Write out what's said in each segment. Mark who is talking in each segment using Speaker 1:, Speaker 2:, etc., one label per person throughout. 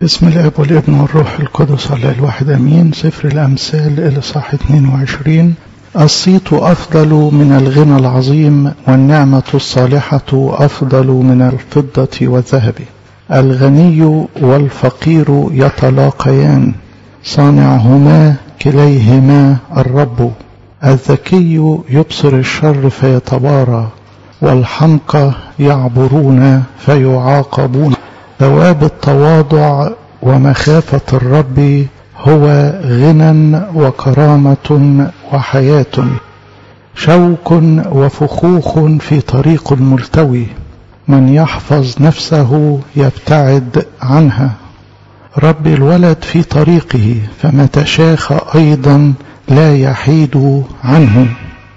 Speaker 1: بسم الاب والابن والروح القدس على الواحد امين سفر الامثال الاصحاح 22 الصيت افضل من الغنى العظيم والنعمه الصالحه افضل من الفضه والذهب الغني والفقير يتلاقيان صانعهما كليهما الرب الذكي يبصر الشر فيتبارى والحمقى يعبرون فيعاقبون ثواب التواضع ومخافة الرب هو غنى وكرامة وحياة شوك وفخوخ في طريق ملتوي من يحفظ نفسه يبتعد عنها رب الولد في طريقه فمتى شاخ أيضا لا يحيد عنه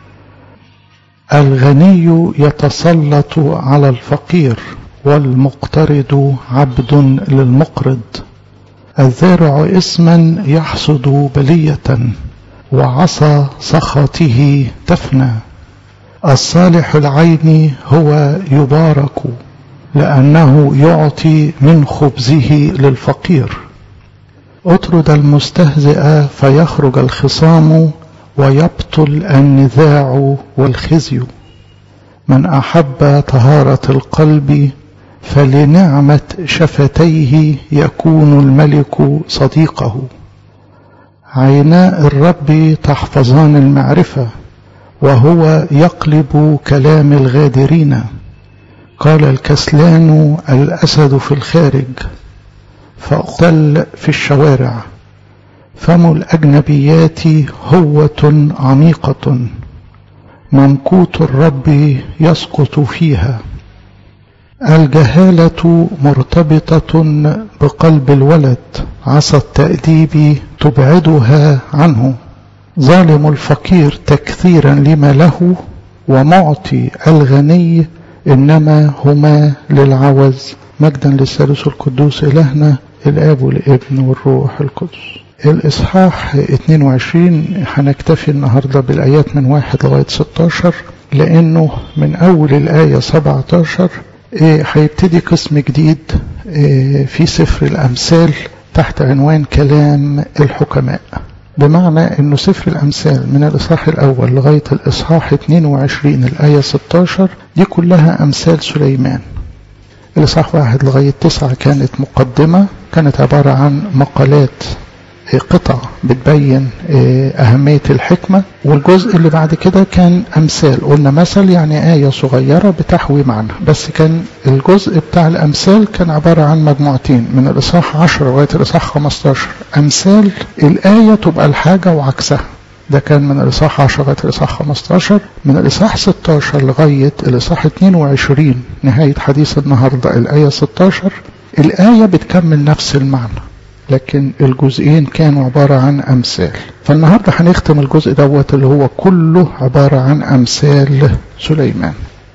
Speaker 1: الغني يتسلط على الفقير والمقترض عبد للمقرض الزارع اسما يحصد بلية وعصا سخطه تفنى الصالح العين هو يبارك لأنه يعطي من خبزه للفقير اطرد المستهزئ فيخرج الخصام ويبطل النزاع والخزي من أحب طهارة القلب فلنعمة شفتيه يكون الملك صديقه عيناء الرب تحفظان المعرفة وهو يقلب كلام الغادرين قال الكسلان الأسد في الخارج فأقتل في الشوارع فم الأجنبيات هوة عميقة منكوت الرب يسقط فيها الجهالة مرتبطة بقلب الولد عصا التأديب تبعدها عنه ظالم الفقير تكثيرا لما له ومعطي الغني إنما هما للعوز مجدا للثالوث القدوس إلهنا الآب والابن والروح القدس الإصحاح 22 هنكتفي النهاردة بالآيات من واحد لغاية 16 لأنه من أول الآية 17 هيبتدي قسم جديد في سفر الأمثال تحت عنوان كلام الحكماء بمعنى أنه سفر الأمثال من الإصحاح الأول لغاية الإصحاح 22 الآية 16 دي كلها أمثال سليمان الإصحاح واحد لغاية تسعة كانت مقدمة كانت عبارة عن مقالات قطع بتبين أهمية الحكمة والجزء اللي بعد كده كان أمثال قلنا مثل يعني آية صغيرة بتحوي معنى بس كان الجزء بتاع الأمثال كان عبارة عن مجموعتين من الإصحاح 10 لغاية الإصحاح 15 أمثال الآية تبقى الحاجة وعكسها ده كان من الإصحاح 10 لغاية الإصحاح 15 من الإصحاح 16 لغاية الإصحاح 22 نهاية حديث النهاردة الآية 16 الآية بتكمل نفس المعنى لكن الجزئين كانوا عبارة عن أمثال فالنهاردة هنختم الجزء دوت اللي هو كله عبارة عن أمثال سليمان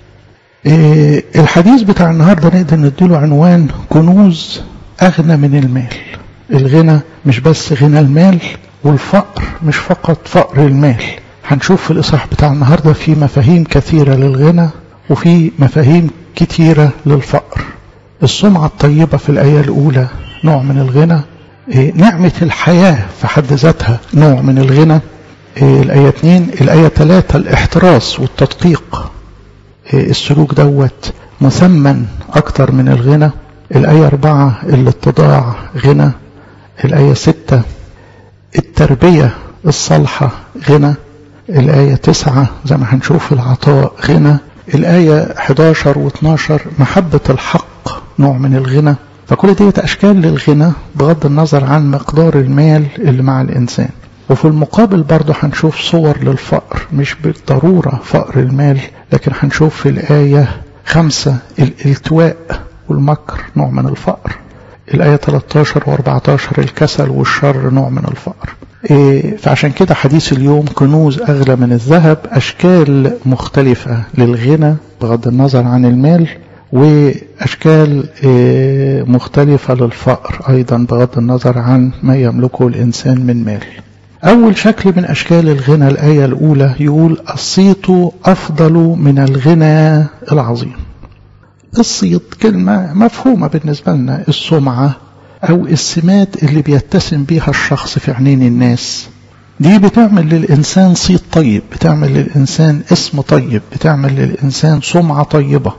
Speaker 1: إيه الحديث بتاع النهاردة نقدر نديله عنوان كنوز أغنى من المال الغنى مش بس غنى المال والفقر مش فقط فقر المال هنشوف في الإصحاح بتاع النهاردة في مفاهيم كثيرة للغنى وفي مفاهيم كثيرة للفقر السمعة الطيبة في الآية الأولى نوع من الغنى نعمة الحياة في حد ذاتها نوع من الغنى الآية 2 الآية 3 الاحتراس والتدقيق السلوك دوت مثمن أكتر من الغنى الآية 4 الاتضاع غنى الآية 6 التربية الصالحة غنى الآية 9 زي ما هنشوف العطاء غنى الآية 11 و12 محبة الحق نوع من الغنى فكل ديت أشكال للغنى بغض النظر عن مقدار المال اللي مع الإنسان وفي المقابل برضه هنشوف صور للفقر مش بالضرورة فقر المال لكن هنشوف في الآية خمسة الالتواء والمكر نوع من الفقر الآية 13 و14 الكسل والشر نوع من الفقر إيه فعشان كده حديث اليوم كنوز أغلى من الذهب أشكال مختلفة للغنى بغض النظر عن المال وأشكال مختلفة للفقر أيضا بغض النظر عن ما يملكه الإنسان من مال أول شكل من أشكال الغنى الآية الأولى يقول الصيت أفضل من الغنى العظيم الصيت كلمة مفهومة بالنسبة لنا السمعة أو السمات اللي بيتسم بيها الشخص في عينين الناس دي بتعمل للإنسان صيت طيب بتعمل للإنسان اسم طيب بتعمل للإنسان سمعة طيبة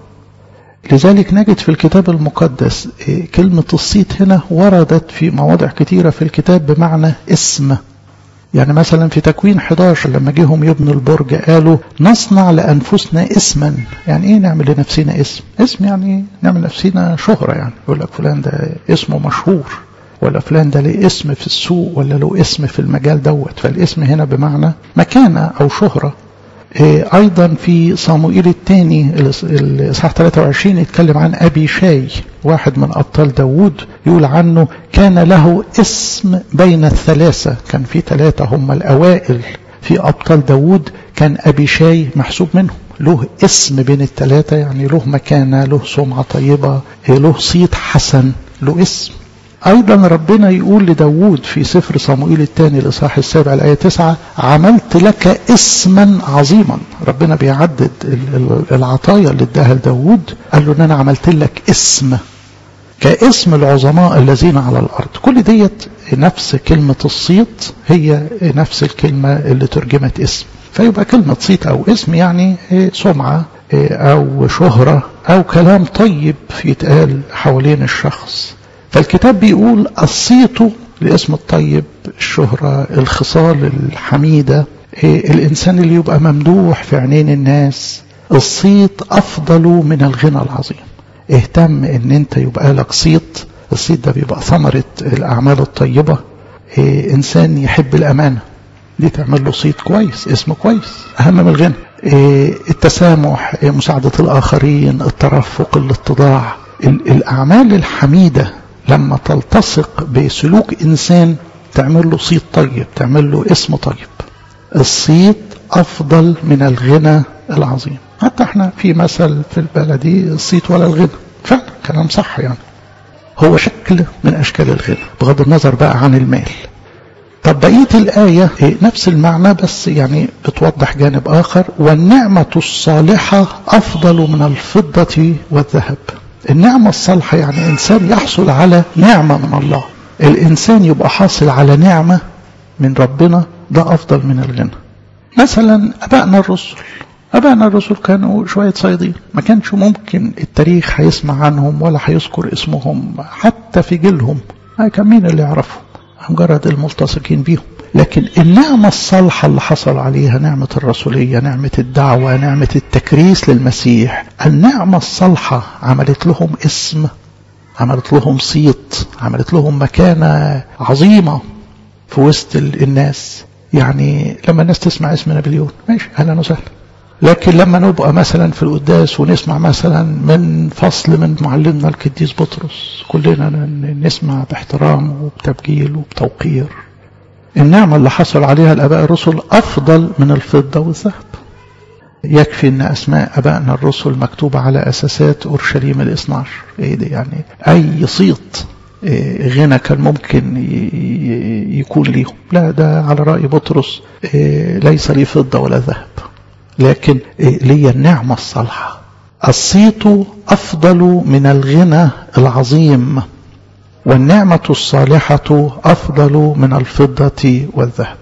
Speaker 1: لذلك نجد في الكتاب المقدس كلمة الصيت هنا وردت في مواضع كثيرة في الكتاب بمعنى اسم يعني مثلا في تكوين 11 لما جيهم يبنوا البرج قالوا نصنع لأنفسنا اسما يعني ايه نعمل لنفسنا اسم اسم يعني نعمل لنفسنا شهرة يعني يقول لك فلان ده اسمه مشهور ولا فلان ده له اسم في السوق ولا له اسم في المجال دوت فالاسم هنا بمعنى مكانة أو شهرة أيضا في صموئيل الثاني الإصحاح 23 يتكلم عن أبي شاي واحد من أبطال داوود يقول عنه كان له اسم بين الثلاثة كان في ثلاثة هم الأوائل في أبطال داوود كان أبي شاي محسوب منهم له اسم بين الثلاثة يعني له مكانة له سمعة طيبة له صيت حسن له اسم أيضا ربنا يقول لداود في سفر صموئيل الثاني الإصحاح السابع الآية تسعة عملت لك اسما عظيما ربنا بيعدد العطايا اللي اداها لداود قال له ان انا عملت لك اسم كاسم العظماء الذين على الارض كل ديت نفس كلمة الصيت هي نفس الكلمة اللي ترجمت اسم فيبقى كلمة صيت او اسم يعني سمعة او شهرة او كلام طيب يتقال حوالين الشخص فالكتاب بيقول الصيت الاسم الطيب الشهرة الخصال الحميدة الإنسان اللي يبقى ممدوح في عينين الناس الصيت أفضل من الغنى العظيم اهتم ان انت يبقى لك صيت الصيت ده بيبقى ثمرة الأعمال الطيبة إنسان يحب الأمانة دي تعمل له صيت كويس اسم كويس أهم من الغنى التسامح مساعدة الآخرين الترفق الاتضاع الأعمال الحميدة لما تلتصق بسلوك إنسان تعمل له صيت طيب تعمل له اسم طيب الصيت أفضل من الغنى العظيم حتى احنا في مثل في البلدي الصيت ولا الغنى فعلا كلام صح يعني هو شكل من أشكال الغنى بغض النظر بقى عن المال طب بقية الآية نفس المعنى بس يعني بتوضح جانب آخر والنعمة الصالحة أفضل من الفضة والذهب النعمة الصالحة يعني إنسان يحصل على نعمة من الله الإنسان يبقى حاصل على نعمة من ربنا ده أفضل من الغنى مثلا أبائنا الرسل أبائنا الرسل كانوا شوية صيادين ما كانش ممكن التاريخ هيسمع عنهم ولا هيذكر اسمهم حتى في جيلهم كان مين اللي يعرفهم مجرد الملتصقين بيهم لكن النعمة الصالحة اللي حصل عليها نعمة الرسولية نعمة الدعوة نعمة التكريس للمسيح النعمة الصالحة عملت لهم اسم عملت لهم صيت عملت لهم مكانة عظيمة في وسط الناس يعني لما الناس تسمع اسم نابليون ماشي اهلا وسهلا لكن لما نبقى مثلا في القداس ونسمع مثلا من فصل من معلمنا القديس بطرس كلنا نسمع باحترام وبتبجيل وبتوقير النعمة اللي حصل عليها الآباء الرسل أفضل من الفضة والذهب يكفي أن أسماء أبائنا الرسل مكتوبة على أساسات أورشليم الاثنى عشر إيه دي يعني أي صيت غنى كان ممكن يكون ليهم لا ده على رأي بطرس ليس لي فضة ولا ذهب لكن لي النعمة الصالحة الصيت أفضل من الغنى العظيم والنعمة الصالحة أفضل من الفضة والذهب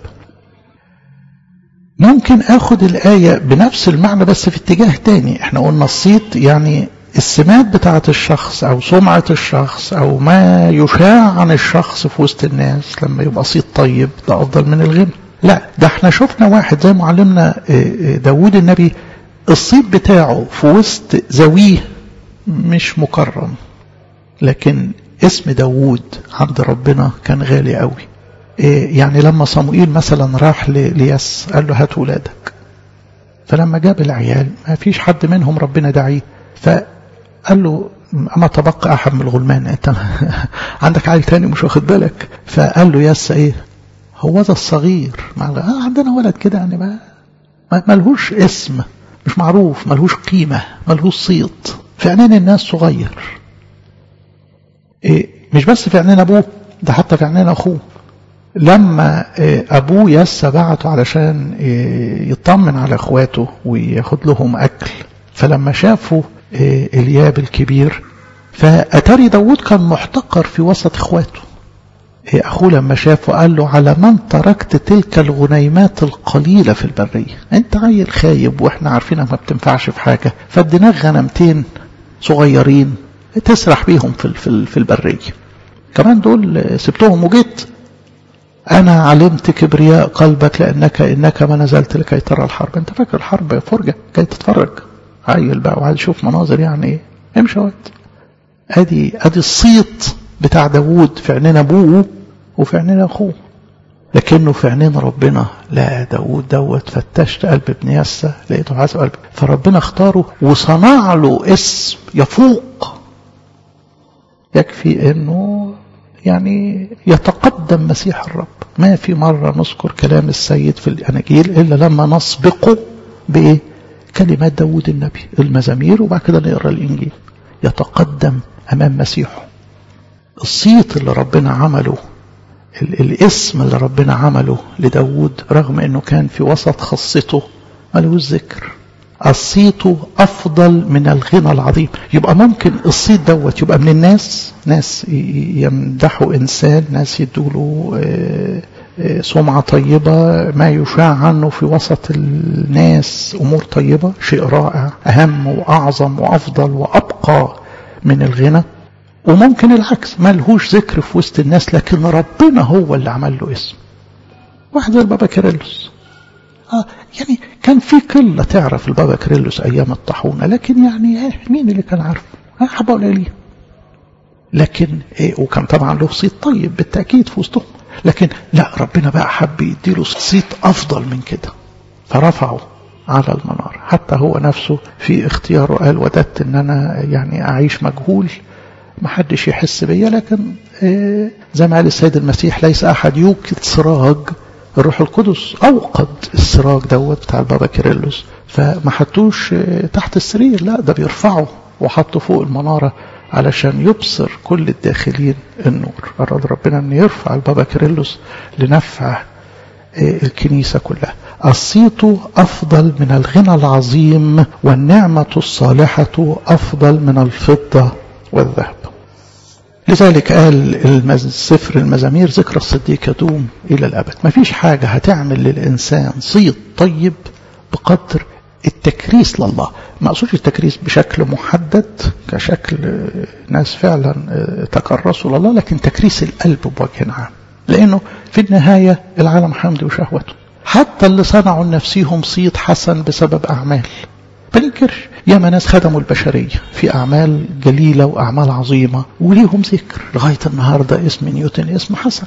Speaker 1: ممكن أخد الآية بنفس المعنى بس في اتجاه تاني احنا قلنا الصيت يعني السمات بتاعة الشخص أو سمعة الشخص أو ما يشاع عن الشخص في وسط الناس لما يبقى صيت طيب ده أفضل من الغنى لا ده احنا شفنا واحد زي معلمنا داود النبي الصيت بتاعه في وسط زويه مش مكرم لكن اسم داوود عند ربنا كان غالي قوي يعني لما صموئيل مثلا راح لياس قال له هات ولادك فلما جاب العيال ما فيش حد منهم ربنا داعيه فقال له أما تبقى أحد من الغلمان أنت عندك عيل تاني مش واخد بالك فقال له ياس إيه هو ذا الصغير آه عندنا ولد كده يعني ما ملهوش اسم مش معروف ملهوش قيمة ملهوش صيت في عينين الناس صغير إيه مش بس في عينين أبوه ده حتى في عينين أخوه لما أبوه يس بعته علشان يطمن على إخواته وياخد لهم أكل فلما شافوا الياب الكبير فأتاري داود كان محتقر في وسط إخواته إيه أخوه لما شافه قال له على من تركت تلك الغنيمات القليلة في البرية أنت عيل خايب وإحنا عارفينها ما بتنفعش في حاجة فاديناك غنمتين صغيرين تسرح بيهم في, في, في البرية كمان دول سبتهم وجيت أنا علمت كبرياء قلبك لأنك إنك ما نزلت لكي ترى الحرب أنت فاكر الحرب فرجة جاي تتفرج عيل بقى وعايز يشوف مناظر يعني إيه امشي وقت أدي أدي الصيت بتاع داوود في عينين أبوه وفي عينين أخوه لكنه في عينين ربنا لا داوود دوت فتشت قلب ابن يسى لقيته حاسب قلب فربنا اختاره وصنع له اسم يفوق يكفي انه يعني يتقدم مسيح الرب ما في مرة نذكر كلام السيد في الأناجيل إلا لما نسبقه بإيه كلمات داود النبي المزامير وبعد كده نقرأ الإنجيل يتقدم أمام مسيحه الصيت اللي ربنا عمله الاسم اللي ربنا عمله لداود رغم أنه كان في وسط خاصته ملوش ذكر الصيت أفضل من الغنى العظيم يبقى ممكن الصيت دوت يبقى من الناس ناس يمدحوا إنسان ناس يدوله سمعة طيبة ما يشاع عنه في وسط الناس أمور طيبة شيء رائع أهم وأعظم وأفضل وأبقى من الغنى وممكن العكس ما لهوش ذكر في وسط الناس لكن ربنا هو اللي عمل له اسم واحد زي البابا كيرلس آه يعني كان في قلة تعرف البابا كيرلس أيام الطاحونة لكن يعني آه مين اللي كان عارفه آه حبة قليلين لكن إيه وكان طبعا له صيت طيب بالتأكيد في وسطهم لكن لا ربنا بقى حب يديله صيت أفضل من كده فرفعه على المنار حتى هو نفسه في اختياره قال وددت ان انا يعني اعيش مجهول ما حدش يحس بيا لكن إيه زي ما قال السيد المسيح ليس احد يوقد سراج الروح القدس اوقد السراج دوت بتاع البابا كيرلس فما حطوش تحت السرير لا ده بيرفعه وحطه فوق المناره علشان يبصر كل الداخلين النور أراد ربنا أن يرفع البابا كيرلس لنفع الكنيسة كلها الصيت أفضل من الغنى العظيم والنعمة الصالحة أفضل من الفضة والذهب لذلك قال سفر المزامير ذكر الصديق يدوم إلى الأبد ما فيش حاجة هتعمل للإنسان صيت طيب بقدر التكريس لله ما أقصدش التكريس بشكل محدد كشكل ناس فعلا تكرسوا لله لكن تكريس القلب بوجه عام لأنه في النهاية العالم حمد وشهوته حتى اللي صنعوا لنفسهم صيت حسن بسبب أعمال بنكرش ياما ناس خدموا البشرية في أعمال جليلة وأعمال عظيمة وليهم ذكر لغاية النهاردة اسم نيوتن اسم حسن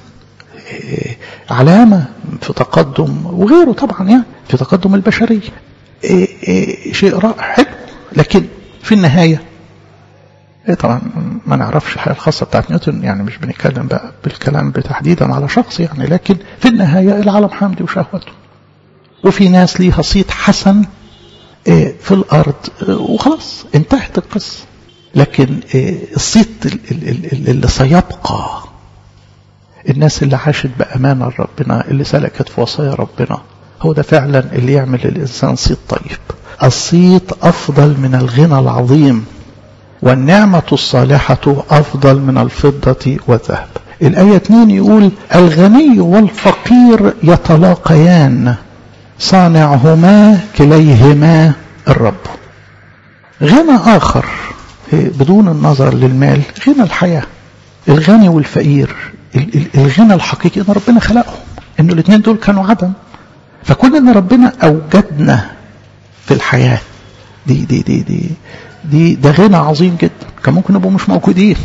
Speaker 1: علامة في تقدم وغيره طبعا يعني في تقدم البشرية إيه إيه شيء رائع حلو لكن في النهاية إيه طبعا ما نعرفش الحياة الخاصة بتاعت نيوتن يعني مش بنتكلم بقى بالكلام تحديدا على شخص يعني لكن في النهاية العالم حمدي وشهوته وفي ناس ليها صيت حسن في الأرض وخلاص انتهت القصة لكن الصيت اللي سيبقى الناس اللي عاشت بأمانة ربنا اللي سلكت في وصايا ربنا هو ده فعلا اللي يعمل للإنسان صيت طيب الصيت أفضل من الغنى العظيم والنعمة الصالحة أفضل من الفضة والذهب الآية 2 يقول الغني والفقير يتلاقيان صانعهما كليهما الرب غنى آخر بدون النظر للمال غنى الحياة الغني والفقير الغنى الحقيقي ان ربنا خلقهم انه الاثنين دول كانوا عدم فكون ان ربنا اوجدنا في الحياه دي دي دي دي دي ده غنى عظيم جدا كان ممكن نبقوا مش موجودين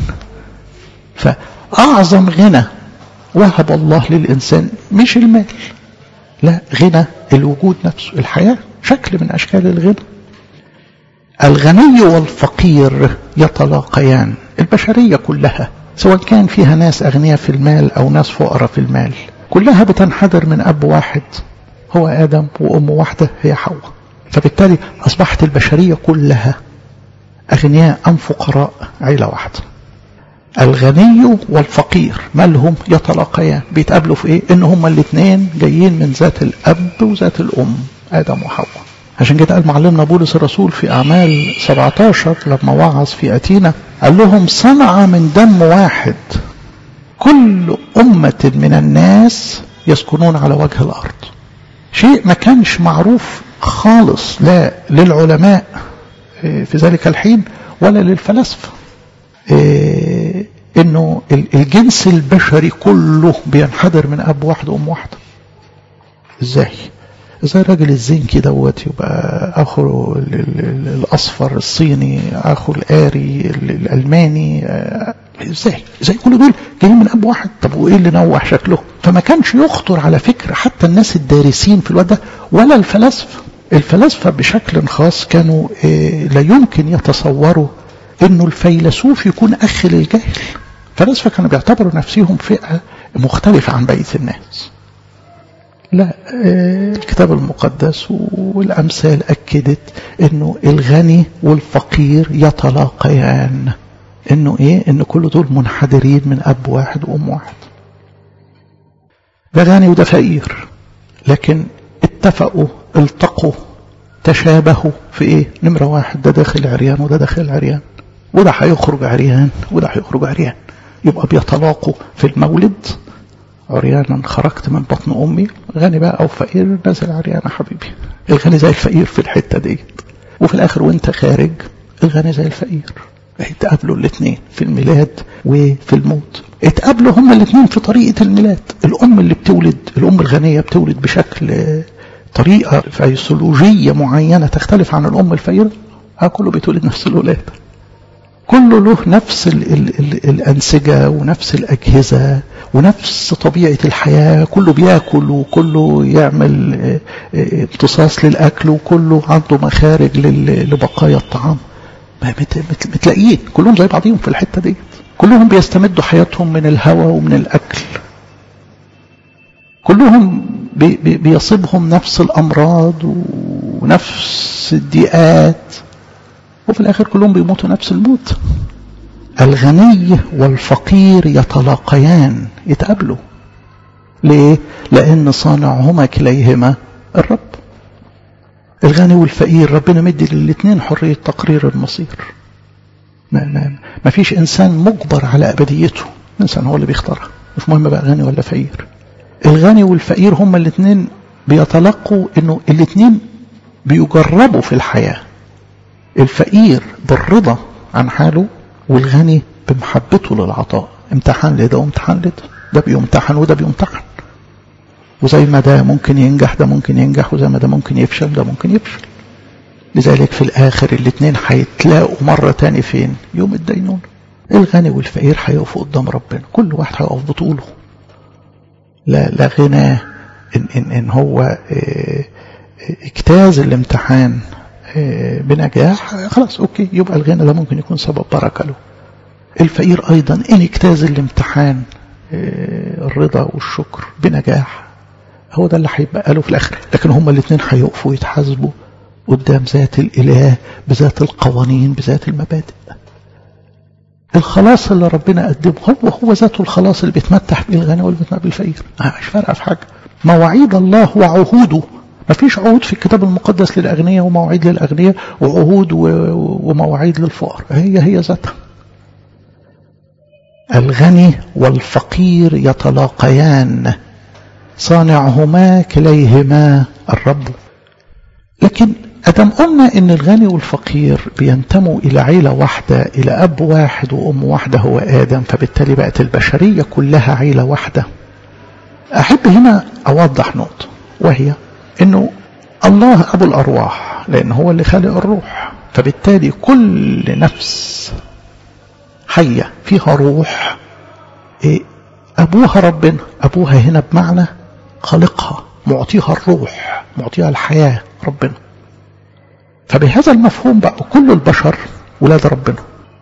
Speaker 1: فاعظم غنى وهب الله للانسان مش المال لا غنى الوجود نفسه الحياه شكل من اشكال الغنى الغني والفقير يتلاقيان البشريه كلها سواء كان فيها ناس اغنياء في المال او ناس فقراء في المال كلها بتنحدر من اب واحد هو آدم وأم واحدة هي حواء فبالتالي أصبحت البشرية كلها أغنياء أم فقراء عيلة واحدة الغني والفقير مالهم يتلاقيان بيتقابلوا في ايه ان هما الاثنين جايين من ذات الاب وذات الام ادم وحواء عشان كده قال معلمنا بولس الرسول في اعمال 17 لما وعظ في اتينا قال لهم صنع من دم واحد كل أمة من الناس يسكنون على وجه الأرض شيء ما كانش معروف خالص لا للعلماء في ذلك الحين ولا للفلاسفة انه الجنس البشري كله بينحدر من اب واحد وام واحده ازاي ازاي الراجل الزنكي دوت يبقى اخو الاصفر الصيني اخو الاري الالماني ازاي ازاي كل دول جايين من اب واحد طب وايه اللي نوع شكله فما كانش يخطر على فكره حتى الناس الدارسين في الوقت ده ولا الفلاسفه الفلاسفه بشكل خاص كانوا لا يمكن يتصوروا انه الفيلسوف يكون اخ للجاهل الفلاسفه كانوا بيعتبروا نفسهم فئه مختلفه عن بقيه الناس لا الكتاب المقدس والامثال اكدت انه الغني والفقير يتلاقيان انه ايه ان كل دول منحدرين من اب واحد وام واحد ده غني وده فقير لكن اتفقوا التقوا تشابهوا في ايه نمرة واحد ده داخل عريان وده داخل عريان وده هيخرج عريان وده هيخرج عريان يبقى بيتلاقوا في المولد عريانا خرجت من بطن امي غني بقى او فقير نازل عريان يا حبيبي الغني زي الفقير في الحته ديت وفي الاخر وانت خارج الغني زي الفقير اتقابلوا الاثنين في الميلاد وفي الموت اتقابلوا هما الاثنين في طريقه الميلاد الام اللي بتولد الام الغنيه بتولد بشكل طريقه فيسيولوجيه معينه تختلف عن الام الفقيره اه كله بيتولد نفس الولاده كله له نفس ال ال ال الأنسجة ونفس الأجهزة ونفس طبيعة الحياة كله بياكل وكله يعمل امتصاص للأكل وكله عنده مخارج لبقايا الطعام متلاقيين كلهم زي بعضهم في الحتة دي كلهم بيستمدوا حياتهم من الهواء ومن الأكل كلهم بي بي بيصيبهم نفس الأمراض ونفس الضيقات وفي الآخر كلهم بيموتوا نفس الموت الغني والفقير يتلاقيان يتقابلوا ليه؟ لأن صانعهما كليهما الرب الغني والفقير ربنا مدي للاثنين حرية تقرير المصير ما, ما, ما فيش إنسان مجبر على أبديته الإنسان هو اللي بيختارها مش مهم بقى غني ولا فقير الغني والفقير هما الاثنين بيتلقوا انه الاثنين بيجربوا في الحياه الفقير بالرضا عن حاله والغني بمحبته للعطاء امتحان لده وامتحان لده ده بيمتحن وده بيمتحن وزي ما ده ممكن ينجح ده ممكن ينجح وزي ما ده ممكن يفشل ده ممكن يفشل لذلك في الآخر الاثنين هيتلاقوا مرة تاني فين يوم الدينون الغني والفقير هيقفوا قدام ربنا كل واحد هيقف بطوله لا لا غنى إن, إن, إن هو اه اجتاز الامتحان بنجاح خلاص اوكي يبقى الغنى ده ممكن يكون سبب بركه له الفقير ايضا ان اجتاز الامتحان الرضا والشكر بنجاح هو ده اللي هيبقى له في الاخر لكن هما الاثنين هيقفوا يتحاسبوا قدام ذات الاله بذات القوانين بذات المبادئ الخلاص اللي ربنا قدمه هو هو ذاته الخلاص اللي بيتمتع به الغني واللي بيتمتع بالفقير مش فارقه في حاجه مواعيد الله وعهوده ما فيش عهود في الكتاب المقدس للأغنياء ومواعيد للأغنياء وعهود ومواعيد للفقراء هي هي ذاتها الغني والفقير يتلاقيان صانعهما كليهما الرب لكن أدم قلنا إن الغني والفقير بينتموا إلى عيلة واحدة إلى أب واحد وأم واحدة هو آدم فبالتالي بقت البشرية كلها عيلة واحدة أحب هنا أوضح نقطة وهي انه الله ابو الارواح لان هو اللي خالق الروح فبالتالي كل نفس حيه فيها روح إيه ابوها ربنا ابوها هنا بمعنى خالقها معطيها الروح معطيها الحياه ربنا فبهذا المفهوم بقى كل البشر ولاد ربنا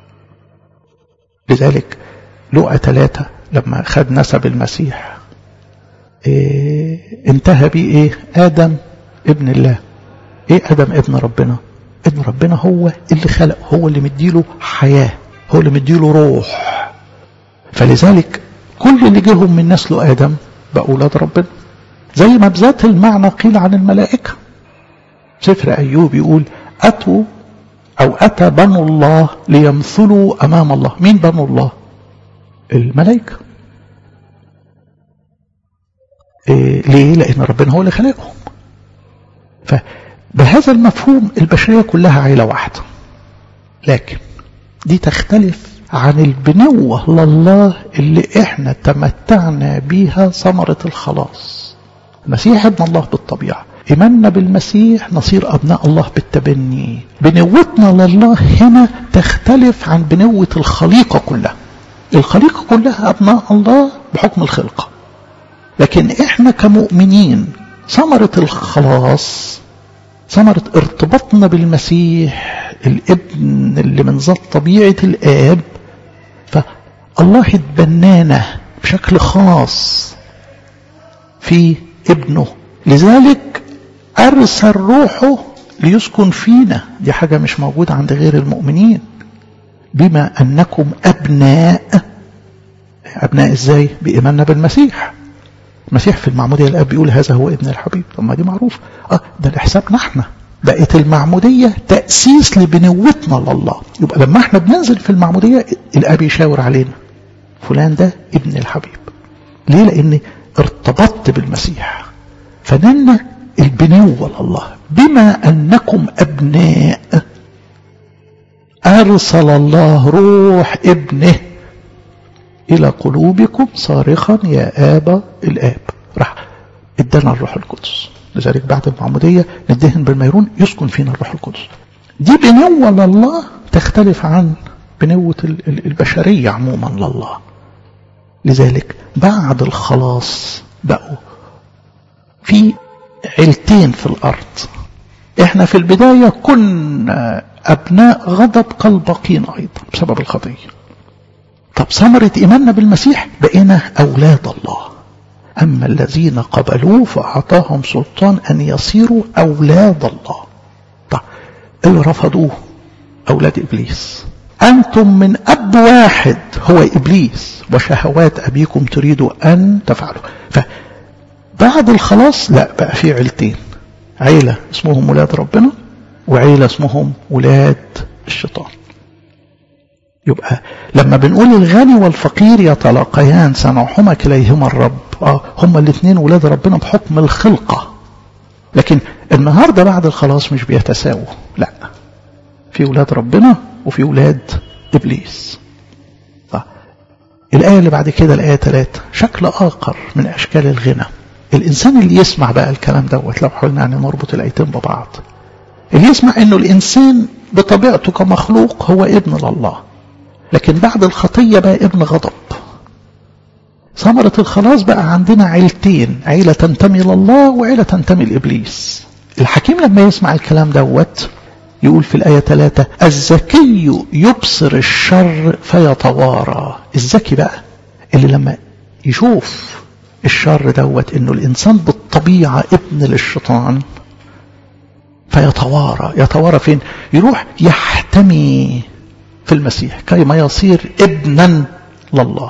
Speaker 1: لذلك لقى ثلاثة لما خد نسب المسيح إيه انتهى بيه ايه ادم ابن الله ايه ادم ابن ربنا ابن ربنا هو اللي خلق هو اللي مديله حياة هو اللي مديله روح فلذلك كل اللي جيهم من نسل ادم بقوا اولاد ربنا زي ما بذات المعنى قيل عن الملائكة سفر ايوب يقول اتوا أو أتى بنو الله ليمثلوا أمام الله مين بنو الله الملائكة إيه ليه لأن ربنا هو اللي خلقهم فبهذا المفهوم البشرية كلها عيلة واحدة لكن دي تختلف عن البنوة لله اللي احنا تمتعنا بيها ثمرة الخلاص المسيح ابن الله بالطبيعة إيماننا بالمسيح نصير أبناء الله بالتبني بنوتنا لله هنا تختلف عن بنوة الخليقة كلها الخليقة كلها أبناء الله بحكم الخلقة لكن إحنا كمؤمنين ثمرة الخلاص ثمرة ارتباطنا بالمسيح الابن اللي من ذات طبيعة الآب فالله اتبنانا بشكل خاص في ابنه لذلك أرسل روحه ليسكن فينا دي حاجة مش موجودة عند غير المؤمنين بما أنكم أبناء أبناء إزاي بإيماننا بالمسيح المسيح في المعمودية الأب بيقول هذا هو ابن الحبيب طب ما دي معروف آه ده لحسابنا احنا بقت المعمودية تأسيس لبنوتنا لله يبقى لما احنا بننزل في المعمودية الأب يشاور علينا فلان ده ابن الحبيب ليه لأن ارتبطت بالمسيح فنلنا البنوة لله بما أنكم أبناء أرسل الله روح ابنه إلى قلوبكم صارخا يا آبا الآب راح ادانا الروح القدس لذلك بعد المعمودية ندهن بالميرون يسكن فينا الروح القدس دي بنوة لله تختلف عن بنوة البشرية عموما لله لذلك بعد الخلاص بقوا في عيلتين في الأرض احنا في البداية كنا أبناء غضب كالباقين أيضا بسبب الخطية طب ثمرة إيماننا بالمسيح بقينا أولاد الله أما الذين قبلوه فأعطاهم سلطان أن يصيروا أولاد الله طب اللي رفضوه أولاد إبليس أنتم من أب واحد هو إبليس وشهوات أبيكم تريدوا أن تفعلوا فبعد الخلاص لا بقى في عيلتين عيلة اسمهم ولاد ربنا وعيلة اسمهم ولاد الشيطان يبقى لما بنقول الغني والفقير يتلاقيان سنوحما كليهما الرب اه هما الاثنين ولاد ربنا بحكم الخلقة لكن النهاردة بعد الخلاص مش بيتساووا لا في ولاد ربنا وفي ولاد إبليس آه. الآية اللي بعد كده الآية 3 شكل آخر من أشكال الغنى الإنسان اللي يسمع بقى الكلام دوت لو حاولنا يعني نربط الآيتين ببعض اللي يسمع إنه الإنسان بطبيعته كمخلوق هو ابن لله لكن بعد الخطية بقى ابن غضب ثمرة الخلاص بقى عندنا عيلتين عيلة تنتمي لله وعيلة تنتمي لإبليس الحكيم لما يسمع الكلام دوت يقول في الآية 3 الذكي يبصر الشر فيتوارى الذكي بقى اللي لما يشوف الشر دوت انه الانسان بالطبيعة ابن للشيطان فيتوارى يتوارى فين يروح يحتمي في المسيح كيما يصير ابنا لله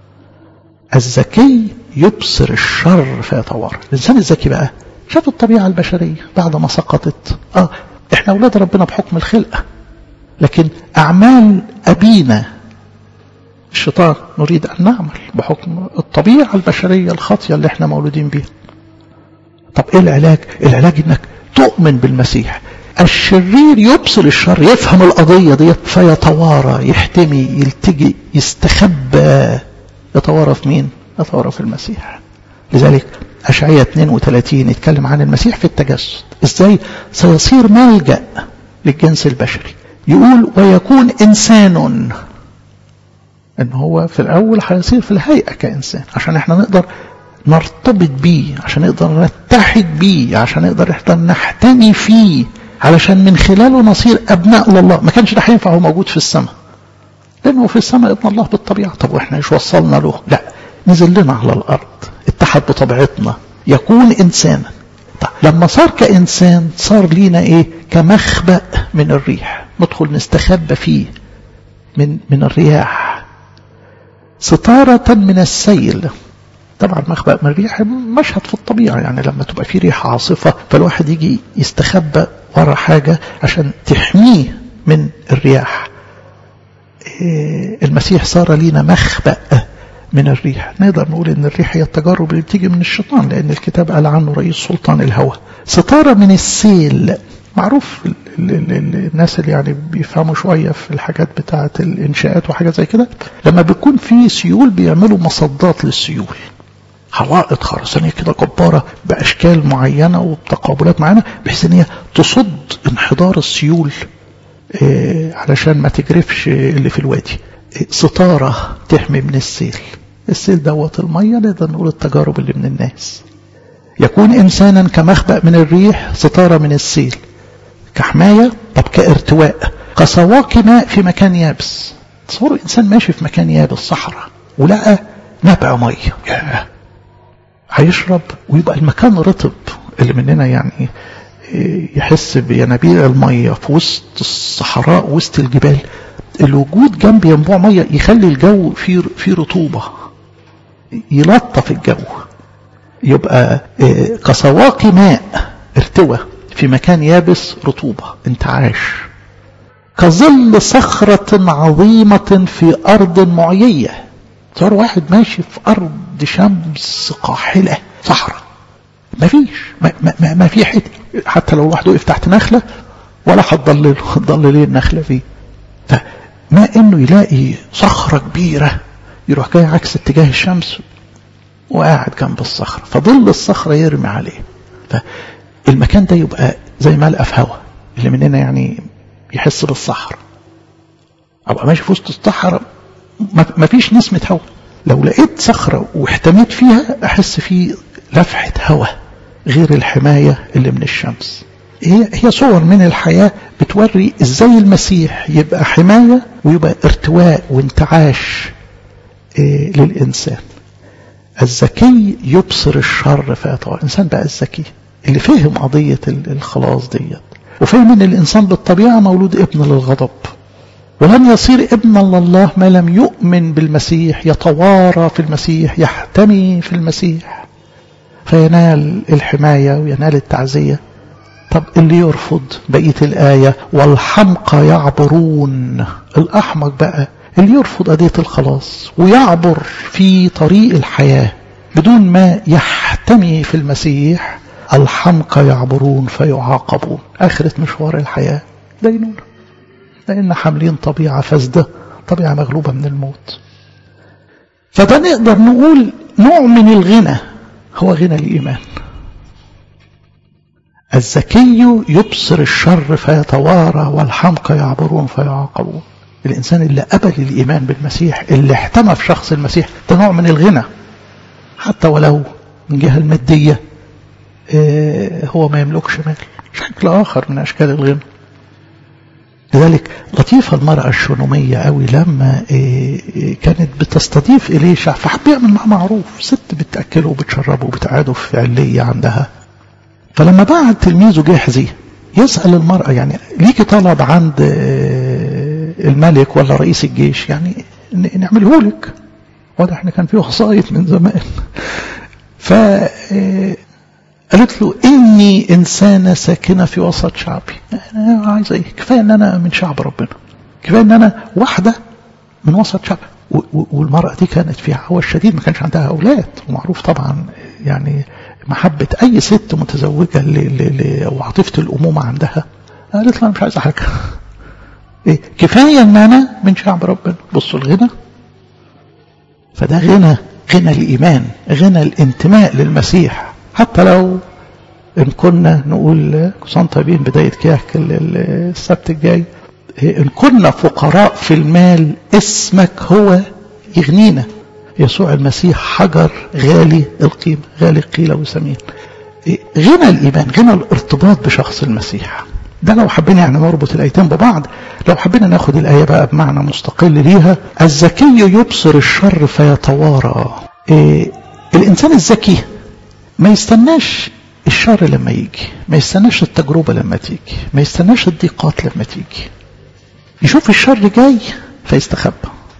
Speaker 1: الذكي يبصر الشر فيتوارى الانسان الذكي بقى شاف الطبيعة البشرية بعد ما سقطت اه احنا اولاد ربنا بحكم الخلقة لكن اعمال ابينا الشيطان نريد ان نعمل بحكم الطبيعة البشرية الخاطية اللي احنا مولودين بيها طب ايه العلاج العلاج انك تؤمن بالمسيح الشرير يبصر الشر يفهم القضية ديت فيتوارى يحتمي يلتجي يستخبى يتوارى في مين يتوارى في المسيح لذلك أشعية 32 يتكلم عن المسيح في التجسد ازاي سيصير ملجأ للجنس البشري يقول ويكون إنسان ان هو في الأول هيصير في الهيئة كإنسان عشان احنا نقدر نرتبط بيه عشان نقدر نتحد بيه عشان نقدر احنا نحتمي فيه علشان من خلاله نصير أبناء لله ما كانش ده هينفع هو موجود في السماء لأنه في السماء ابن الله بالطبيعة طب وإحنا إيش وصلنا له لا نزل لنا على الأرض اتحد بطبيعتنا يكون إنسانا طب لما صار كإنسان صار لينا إيه كمخبأ من الريح ندخل نستخبى فيه من من الرياح ستارة من السيل طبعا مخبأ من الريح مشهد في الطبيعة يعني لما تبقى في ريح عاصفة فالواحد يجي يستخبى ورا حاجة عشان تحميه من الرياح المسيح صار لينا مخبأ من الريح نقدر نقول ان الريح هي التجارب اللي بتيجي من الشيطان لان الكتاب قال عنه رئيس سلطان الهوى ستارة من السيل معروف الناس اللي يعني بيفهموا شوية في الحاجات بتاعة الإنشاءات وحاجات زي كده لما بيكون في سيول بيعملوا مصدات للسيول حوائط خرسانية كده جبارة بأشكال معينة وبتقابلات معينة بحيث إن هي تصد انحدار السيول إيه علشان ما تجرفش اللي في الوادي إيه ستارة تحمي من السيل السيل دوت المية نقدر نقول التجارب اللي من الناس يكون إنسانا كمخبأ من الريح ستارة من السيل كحماية طب كارتواء كسواقي ماء في مكان يابس تصوروا إنسان ماشي في مكان يابس صحراء ولقى نبع مية ياه هيشرب ويبقى المكان رطب اللي مننا يعني يحس بينابيع المية في وسط الصحراء وسط الجبال الوجود جنب ينبوع مية يخلي الجو فيه في رطوبة يلطف الجو يبقى كسواقي ماء ارتوى في مكان يابس رطوبة انتعاش كظل صخرة عظيمة في أرض معيية صار واحد ماشي في أرض شمس قاحلة صحراء ما فيش ما, ما, ما في حته حتى لو الواحد وقف تحت نخلة ولا هتضلله هتضلل النخلة فيه فما انه يلاقي صخرة كبيرة يروح جاي عكس اتجاه الشمس وقاعد جنب الصخرة فظل الصخرة يرمي عليه فالمكان ده يبقى زي ملقى في هوا اللي مننا يعني يحس بالصحراء ابقى ماشي في وسط الصحراء ما فيش نسمة هوا لو لقيت صخرة واحتميت فيها احس في لفحة هوا غير الحماية اللي من الشمس هي هي صور من الحياة بتوري ازاي المسيح يبقى حماية ويبقى ارتواء وانتعاش إيه للإنسان الذكي يبصر الشر فيطوع الإنسان بقى الذكي اللي فهم قضية الخلاص ديت وفهم ان الإنسان بالطبيعة مولود ابن للغضب ولن يصير ابنا لله ما لم يؤمن بالمسيح يتوارى في المسيح يحتمي في المسيح فينال الحماية وينال التعزية طب اللي يرفض بقية الآية والحمقى يعبرون الأحمق بقى اللي يرفض قضية الخلاص ويعبر في طريق الحياة بدون ما يحتمي في المسيح الحمقى يعبرون فيعاقبون آخرة مشوار الحياة دينون لأن حاملين طبيعة فاسدة طبيعة مغلوبة من الموت فده نقدر نقول نوع من الغنى هو غنى الإيمان الذكي يبصر الشر فيتوارى والحمقى يعبرون فيعاقبون الإنسان اللي قبل الإيمان بالمسيح اللي احتمى في شخص المسيح ده نوع من الغنى حتى ولو من جهة المادية اه هو ما يملكش مال شكل آخر من أشكال الغنى لذلك لطيفة المرأة الشونومية قوي لما اه كانت بتستضيف إليشع فحب يعمل معاه معروف ست بتأكله وبتشربه وبتقعده في علية عندها فلما بعد تلميذه جحزي يسأل المرأة يعني ليكي طلب عند الملك ولا رئيس الجيش يعني نعمله لك واضح ان كان فيه وسائط من زمان ف قالت له اني انسانه ساكنه في وسط شعبي انا عايزه ايه كفايه ان انا من شعب ربنا كفايه ان انا واحده من وسط شعب والمراه دي كانت في عوى شديد ما كانش عندها اولاد ومعروف طبعا يعني محبة أي ست متزوجة وعاطفة الأمومة عندها قالت له أنا مش عايزة حاجة إيه كفاية إن أنا من شعب ربنا بصوا الغنى فده غنى غنى الإيمان غنى الانتماء للمسيح حتى لو إن كنا نقول كسان طيبين بداية كياك السبت الجاي إن كنا فقراء في المال اسمك هو يغنينا يسوع المسيح حجر غالي القيمة غالي القيلة وسمين غنى الإيمان غنى الارتباط بشخص المسيح ده لو حبينا يعني نربط الآيتين ببعض لو حبينا ناخد الآية بقى بمعنى مستقل ليها الذكي يبصر الشر فيتوارى إيه الإنسان الذكي ما يستناش الشر لما يجي ما يستناش التجربة لما تيجي ما يستناش الضيقات لما تيجي يشوف الشر جاي فيستخبى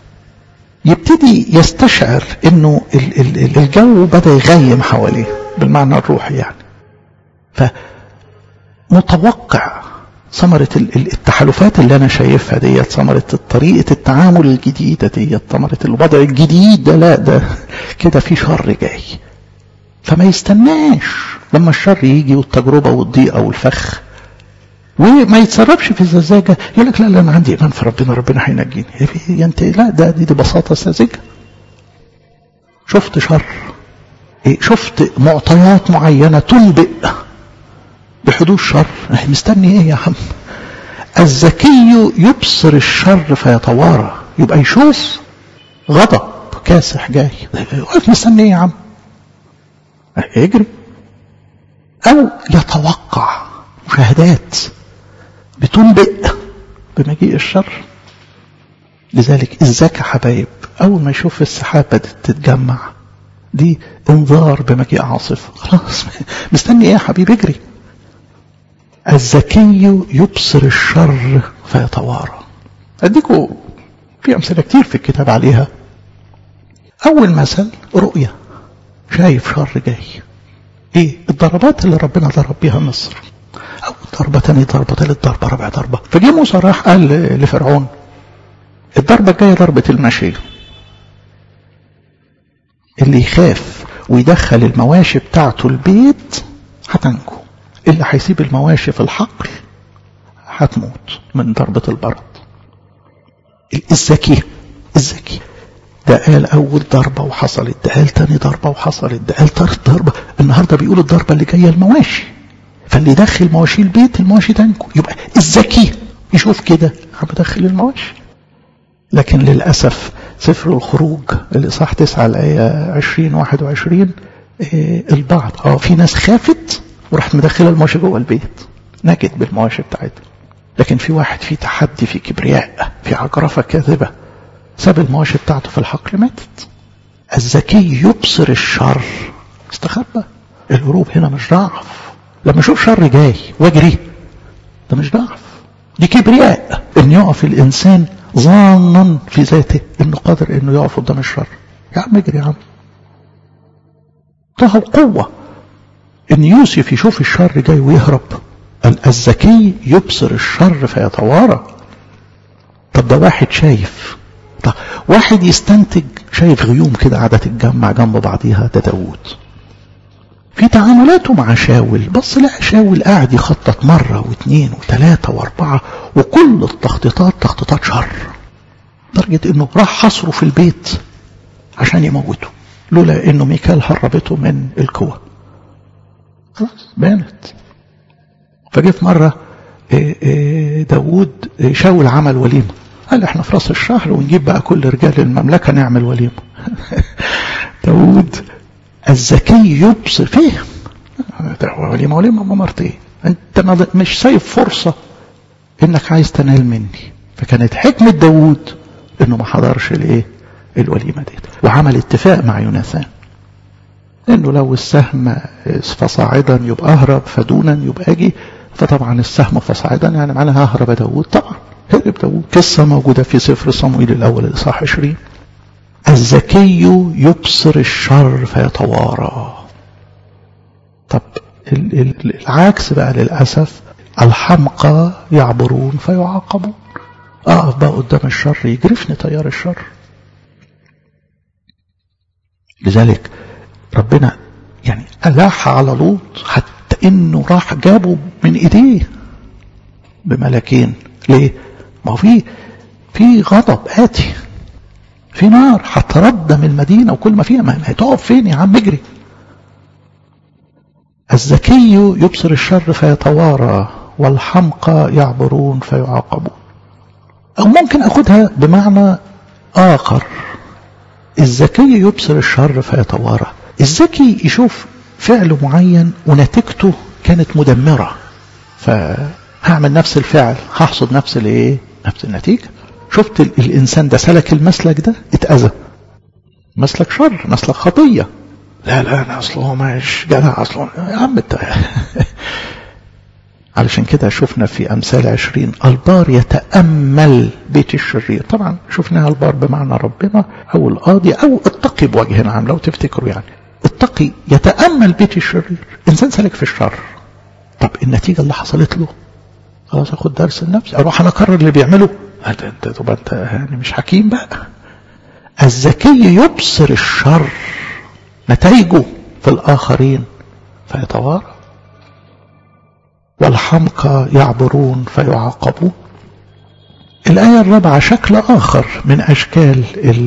Speaker 1: يبتدي يستشعر انه الجو بدا يغيم حواليه بالمعنى الروحي يعني فمتوقع ثمرة التحالفات اللي أنا شايفها ديت ثمرة طريقة التعامل الجديدة ديت ثمرة الوضع الجديد ده لا ده كده في شر جاي فما يستناش لما الشر يجي والتجربة والضيقة والفخ وما يتصرفش في الزجاجة يقول لك لا لا أنا عندي إيمان في ربنا ربنا هينجيني أنت لا ده دي, دي بساطة ساذجة شفت شر شفت معطيات معينة تنبئ بحدوث شر مستني ايه يا عم الذكي يبصر الشر فيتوارى يبقى يشوف غضب كاسح جاي واقف مستني ايه يا عم يجري او يتوقع مشاهدات بتنبئ بمجيء الشر لذلك الذكي حبايب اول ما يشوف السحاب بدات تتجمع دي انذار بمجيء عاصفه خلاص مستني ايه يا حبيبي اجري الذكي يبصر الشر فيتوارى اديكوا في امثله كتير في الكتاب عليها اول مثل رؤيه شايف شر جاي ايه الضربات اللي ربنا ضرب بيها مصر اول ضربه تاني ضربه تالت ضربه رابع ضربه فجه موسى راح قال لفرعون الضربه الجايه ضربه المشي اللي يخاف ويدخل المواشي بتاعته البيت هتنجو اللي هيسيب المواشي في الحقل هتموت من ضربة البرد الذكي الذكي ده قال أول ضربة وحصلت ده قال تاني ضربة وحصلت ده قال تالت ضربة النهاردة بيقول الضربة اللي جاية المواشي فاللي يدخل مواشي البيت المواشي تنجو يبقى الذكي يشوف كده عم بدخل المواشي لكن للأسف سفر الخروج الإصحاح 9 الآية 20 21 إيه البعض اه في ناس خافت وراحت مدخله المواشي جوه البيت نجد بالمواشي بتاعتها لكن في واحد في تحدي في كبرياء في عجرفة كاذبة ساب المواشي بتاعته في الحقل ماتت الذكي يبصر الشر استخبى الهروب هنا مش ضعف لما اشوف شر جاي واجري ده مش ضعف دي كبرياء ان يقف الانسان ظانا في ذاته انه قادر انه يقف قدام الشر يا عم اجري يا عم ده القوة ان يوسف يشوف الشر جاي ويهرب الذكي يبصر الشر فيتوارى طب ده واحد شايف طب واحد يستنتج شايف غيوم كده قاعدة تتجمع جنب بعضيها ده داوود في تعاملاته مع شاول بص لا شاول قاعد يخطط مرة واثنين وثلاثة واربعة وكل التخطيطات تخطيطات شر لدرجة انه راح حصره في البيت عشان يموته لولا انه ميكال هربته من الكوة خلاص بانت فجه في مرة داوود شاول عمل وليمة قال احنا في راس الشهر ونجيب بقى كل رجال المملكة نعمل وليمة داوود الذكي يبصر فهم وليمة وليمة مرتين انت مش سايب فرصة انك عايز تنال مني فكانت حكمة داوود انه ما حضرش الايه الوليمة دي وعمل اتفاق مع يوناثان انه لو السهم فصاعدا يبقى اهرب فدونا يبقى اجي فطبعا السهم فصاعدا يعني معناها اهرب داوود طبعا هرب داوود قصة موجودة في سفر صمويل الاول الاصحاح 20 الذكي يبصر الشر فيتوارى طب العكس بقى للأسف الحمقى يعبرون فيعاقبون أقف بقى قدام الشر يجرفني تيار الشر لذلك ربنا يعني ألاح على لوط حتى إنه راح جابه من إيديه بملكين ليه؟ ما هو في في غضب آتي في نار هتردم المدينة وكل ما فيها ما هتقف فين يا عم اجري الذكي يبصر الشر فيتوارى والحمقى يعبرون فيعاقبون أو ممكن أخدها بمعنى آخر الذكي يبصر الشر فيتوارى الذكي يشوف فعل معين ونتيجته كانت مدمرة فهعمل نفس الفعل هحصد نفس الايه نفس النتيجة شفت الإنسان ده سلك المسلك ده اتأذى مسلك شر مسلك خطية لا لا أنا أصله مش جدع أصله يا عم انت علشان كده شفنا في أمثال عشرين البار يتأمل بيت الشرير طبعا شفناها البار بمعنى ربنا أو القاضي أو التقي بوجه عام لو تفتكروا يعني التقي يتأمل بيت الشرير إنسان سلك في الشر طب النتيجة اللي حصلت له خلاص اخد درس لنفسي اروح انا اكرر اللي بيعمله انت تبقى انت يعني مش حكيم بقى الذكي يبصر الشر نتائجه في الاخرين فيتوارى والحمقى يعبرون فيعاقبون الآية الرابعة شكل آخر من أشكال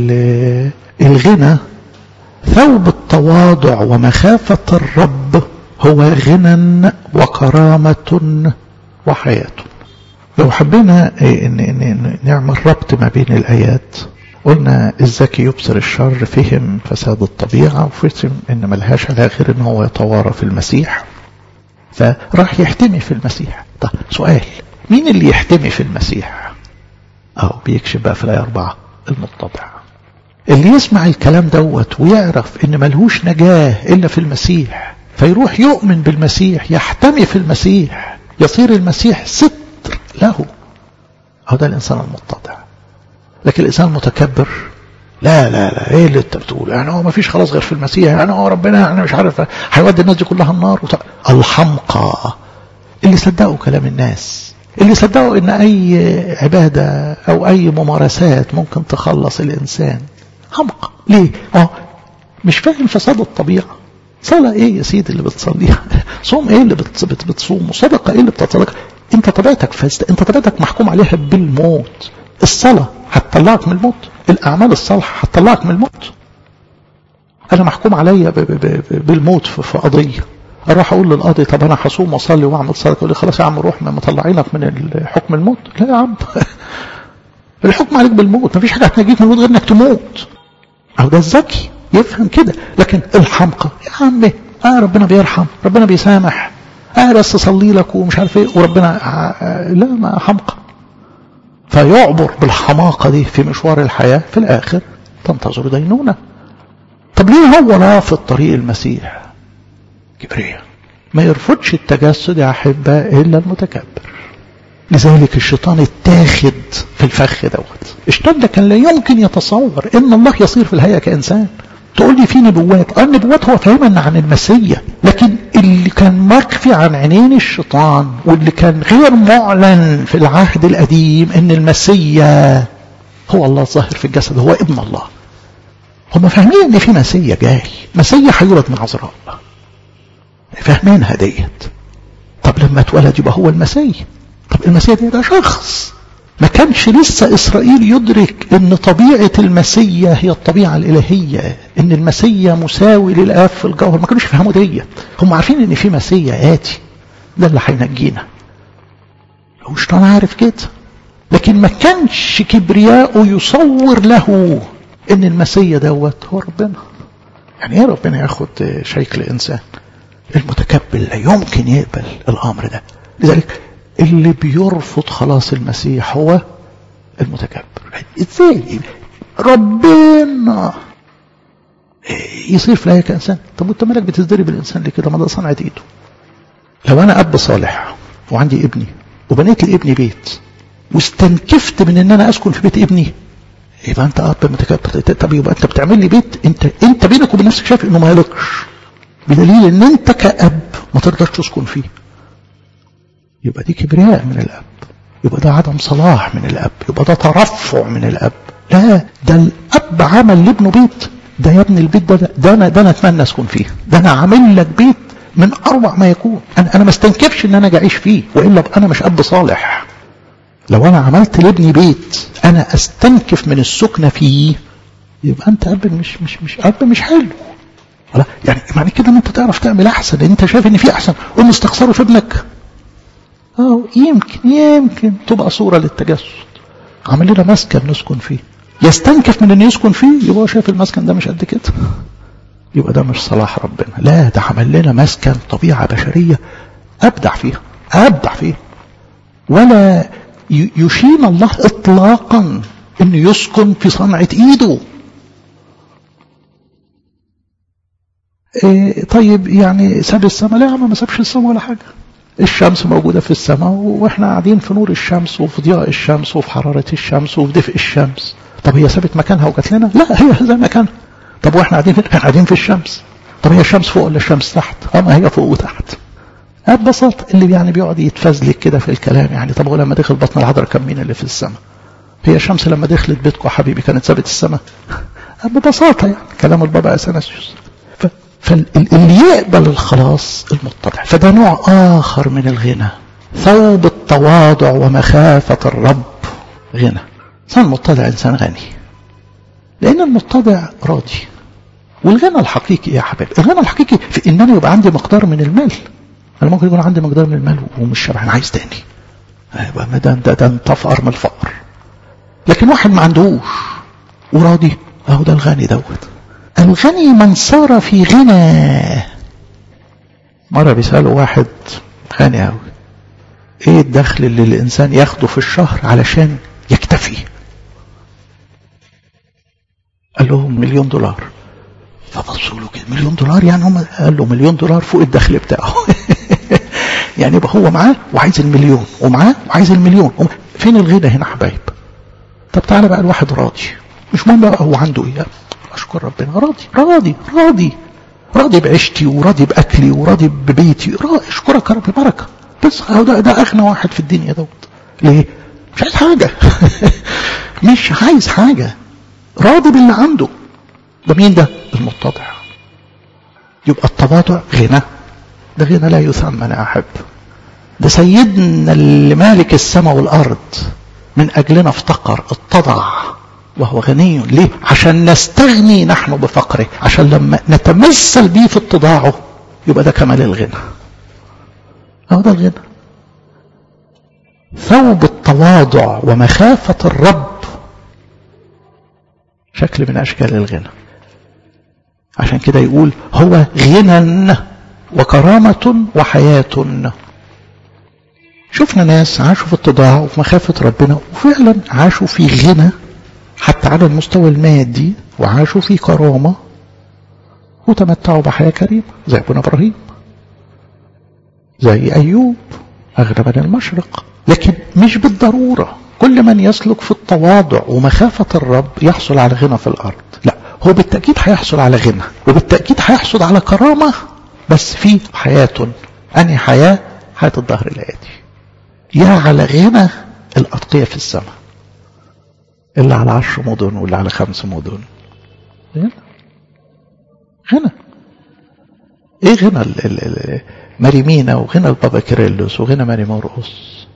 Speaker 1: الغنى ثوب التواضع ومخافة الرب هو غنى وكرامة وحياة لو حبينا نعمل ربط ما بين الآيات قلنا الذكي يبصر الشر فهم فساد الطبيعة وفهم ان ملهاش على غير ان هو يتوارى في المسيح فراح يحتمي في المسيح طيب سؤال مين اللي يحتمي في المسيح اهو بيكشف بقى في الآية أربعة المتضع اللي يسمع الكلام دوت ويعرف ان ملهوش نجاة الا في المسيح فيروح يؤمن بالمسيح يحتمي في المسيح يصير المسيح ستر له هو ده الانسان المتضع لكن الانسان المتكبر لا لا لا ايه اللي انت بتقوله يعني هو ما فيش خلاص غير في المسيح يعني هو ربنا يعني مش عارف هيودي الناس دي كلها النار وط... الحمقى اللي صدقوا كلام الناس اللي صدقوا ان اي عبادة او اي ممارسات ممكن تخلص الانسان حمقى ليه اه مش فاهم فساد الطبيعة صلاة ايه يا سيدي اللي بتصليها صوم ايه اللي بت... بت... بتصوم صدقة ايه اللي بتتصدق انت طبيعتك فاسدة انت طبيعتك محكوم عليها بالموت الصلاة هتطلعك من الموت الأعمال الصالحة هتطلعك من الموت أنا محكوم عليا بالموت في قضية أروح أقول للقاضي طب أنا هصوم وأصلي وأعمل صلاة يقول لي خلاص يا عم روح مطلعينك من حكم الموت لا يا عم الحكم عليك بالموت مفيش حاجة هتنجيك من الموت غير إنك تموت أو ده الذكي يفهم كده لكن الحمقى يا عم آه ربنا بيرحم ربنا بيسامح آه بس صلي لك ومش عارف ايه وربنا آه لا ما حمقى فيعبر بالحماقة دي في مشوار الحياة في الآخر تنتظر دينونة طب ليه هو رافض طريق المسيح كبرية ما يرفضش التجسد يا أحباء إلا المتكبر لذلك الشيطان اتاخد في الفخ دوت الشيطان ده كان لا يمكن يتصور ان الله يصير في الهيئة كإنسان تقول لي في نبوات اه النبوات هو فاهمها عن المسيا لكن اللي كان مخفي عن عينين الشيطان واللي كان غير معلن في العهد القديم ان المسيا هو الله الظاهر في الجسد هو ابن الله هم فاهمين ان في مسيا جاي مسيا هيولد من عذراء فاهمينها ديت طب لما اتولد يبقى هو المسيا طب المسيا ده, ده شخص ما كانش لسه إسرائيل يدرك أن طبيعة المسيا هي الطبيعة الإلهية أن المسيا مساوي للآب في الجوهر ما كانوش يفهموا ديت هم عارفين أن في مسيا آتي ده اللي هينجينا الشيطان عارف كده لكن ما كانش كبرياءه يصور له أن المسيا دوت هو ربنا يعني ايه ربنا ياخد شكل إنسان المتكبر لا يمكن يقبل الأمر ده لذلك اللي بيرفض خلاص المسيح هو المتكبر ازاي ربنا يصير في الآية كإنسان طب وانت مالك بتزدري بالإنسان ليه كده ما ده صنعة إيده لو أنا أب صالح وعندي ابني وبنيت لابني بيت واستنكفت من ان انا اسكن في بيت ابني يبقى انت اب متكبر طب يبقى انت بتعمل لي بيت انت انت بينك وبين نفسك شايف انه ما يليقش بدليل ان انت كاب ما تقدرش تسكن فيه يبقى دي كبرياء من الأب يبقى ده عدم صلاح من الأب يبقى ده ترفع من الأب لا ده الأب عمل لابنه بيت ده يا ابن البيت ده ده أنا ده أنا أتمنى أسكن فيه ده أنا عامل لك بيت من أروع ما يكون أنا أنا ما استنكفش إن أنا أعيش فيه وإلا أنا مش أب صالح لو أنا عملت لابني بيت أنا أستنكف من السكنة فيه يبقى أنت أب مش مش مش أب مش حلو ولا يعني معنى كده ان انت تعرف تعمل احسن انت شايف ان في احسن قوم استخسره في ابنك اه يمكن يمكن تبقى صورة للتجسد عمل لنا مسكن نسكن فيه يستنكف من ان يسكن فيه يبقى هو شايف المسكن ده مش قد كده يبقى ده مش صلاح ربنا لا ده عمل لنا مسكن طبيعة بشرية ابدع فيها ابدع فيها ولا يشين الله اطلاقا انه يسكن في صنعة ايده إيه طيب يعني ساب السماء لا ما سابش السماء ولا حاجة الشمس موجودة في السماء واحنا قاعدين في نور الشمس وفي ضياء الشمس وفي حرارة الشمس وفي دفء الشمس طب هي سابت مكانها وجات لنا لا هي زي مكانها طب واحنا قاعدين فين احنا قاعدين في الشمس طب هي الشمس فوق ولا الشمس تحت اه ما هي فوق وتحت ببساطة اللي يعني بيقعد يتفزلك كده في الكلام يعني طب هو لما دخل بطن العذراء كان مين اللي في السماء هي الشمس لما دخلت بيتكم حبيبي كانت سابت السماء ببساطة يعني كلام البابا أثناسيوس فاللي يقبل الخلاص المتضع فده نوع آخر من الغنى ثوب التواضع ومخافة الرب غنى إنسان متضع إنسان غني لأن المتضع راضي والغنى الحقيقي يا حبايبي الغنى الحقيقي في إن أنا يبقى عندي مقدار من المال أنا ممكن يكون عندي مقدار من المال ومش شبعان عايز تاني يبقى ده ده ده انت افقر من الفقر لكن واحد ما عندهوش وراضي اهو ده الغني دوت الغني من صار في غنى مرة بيسألوا واحد غني أوي ايه الدخل اللي الانسان ياخده في الشهر علشان يكتفي قال لهم مليون دولار فبصوا له كده مليون دولار يعني هم قال له مليون دولار فوق الدخل بتاعه يعني يبقى هو معاه وعايز المليون ومعاه وعايز المليون فين الغنى هنا حبايب طب تعالى بقى الواحد راضي مش مهم بقى هو عنده ايه اشكر ربنا راضي راضي راضي راضي بعيشتي وراضي باكلي وراضي ببيتي راضي اشكرك يا رب بركه بس هو ده, ده اغنى واحد في الدنيا دوت ليه مش عايز حاجه مش عايز حاجه راضي باللي عنده ده مين ده المتضع يبقى التواضع غنى ده غنى لا يثمن يا احب ده سيدنا اللي مالك السماء والارض من اجلنا افتقر اتضع وهو غني ليه عشان نستغني نحن بفقره عشان لما نتمثل بيه في اتضاعه يبقى ده كمال الغنى هو ده الغنى ثوب التواضع ومخافة الرب شكل من أشكال الغنى عشان كده يقول هو غنى وكرامة وحياة شفنا ناس عاشوا في اتضاع وفي مخافة ربنا وفعلا عاشوا في غنى حتى على المستوى المادي وعاشوا في كرامة وتمتعوا بحياة كريمة زي ابونا إبراهيم زي أيوب أغلى من المشرق لكن مش بالضرورة كل من يسلك في التواضع ومخافة الرب يحصل على غنى في الأرض لا هو بالتأكيد هيحصل على غنى وبالتأكيد هيحصل على كرامة بس في حياة أنهي حياة حياة الظهر الآتي يا على غنى الأتقية في السماء اللي على عشر مدن واللي على خمس مدن غنى غنى ايه غنى ال ال ال ماري مينا وغنى البابا كيرلس وغنى ماري مرقص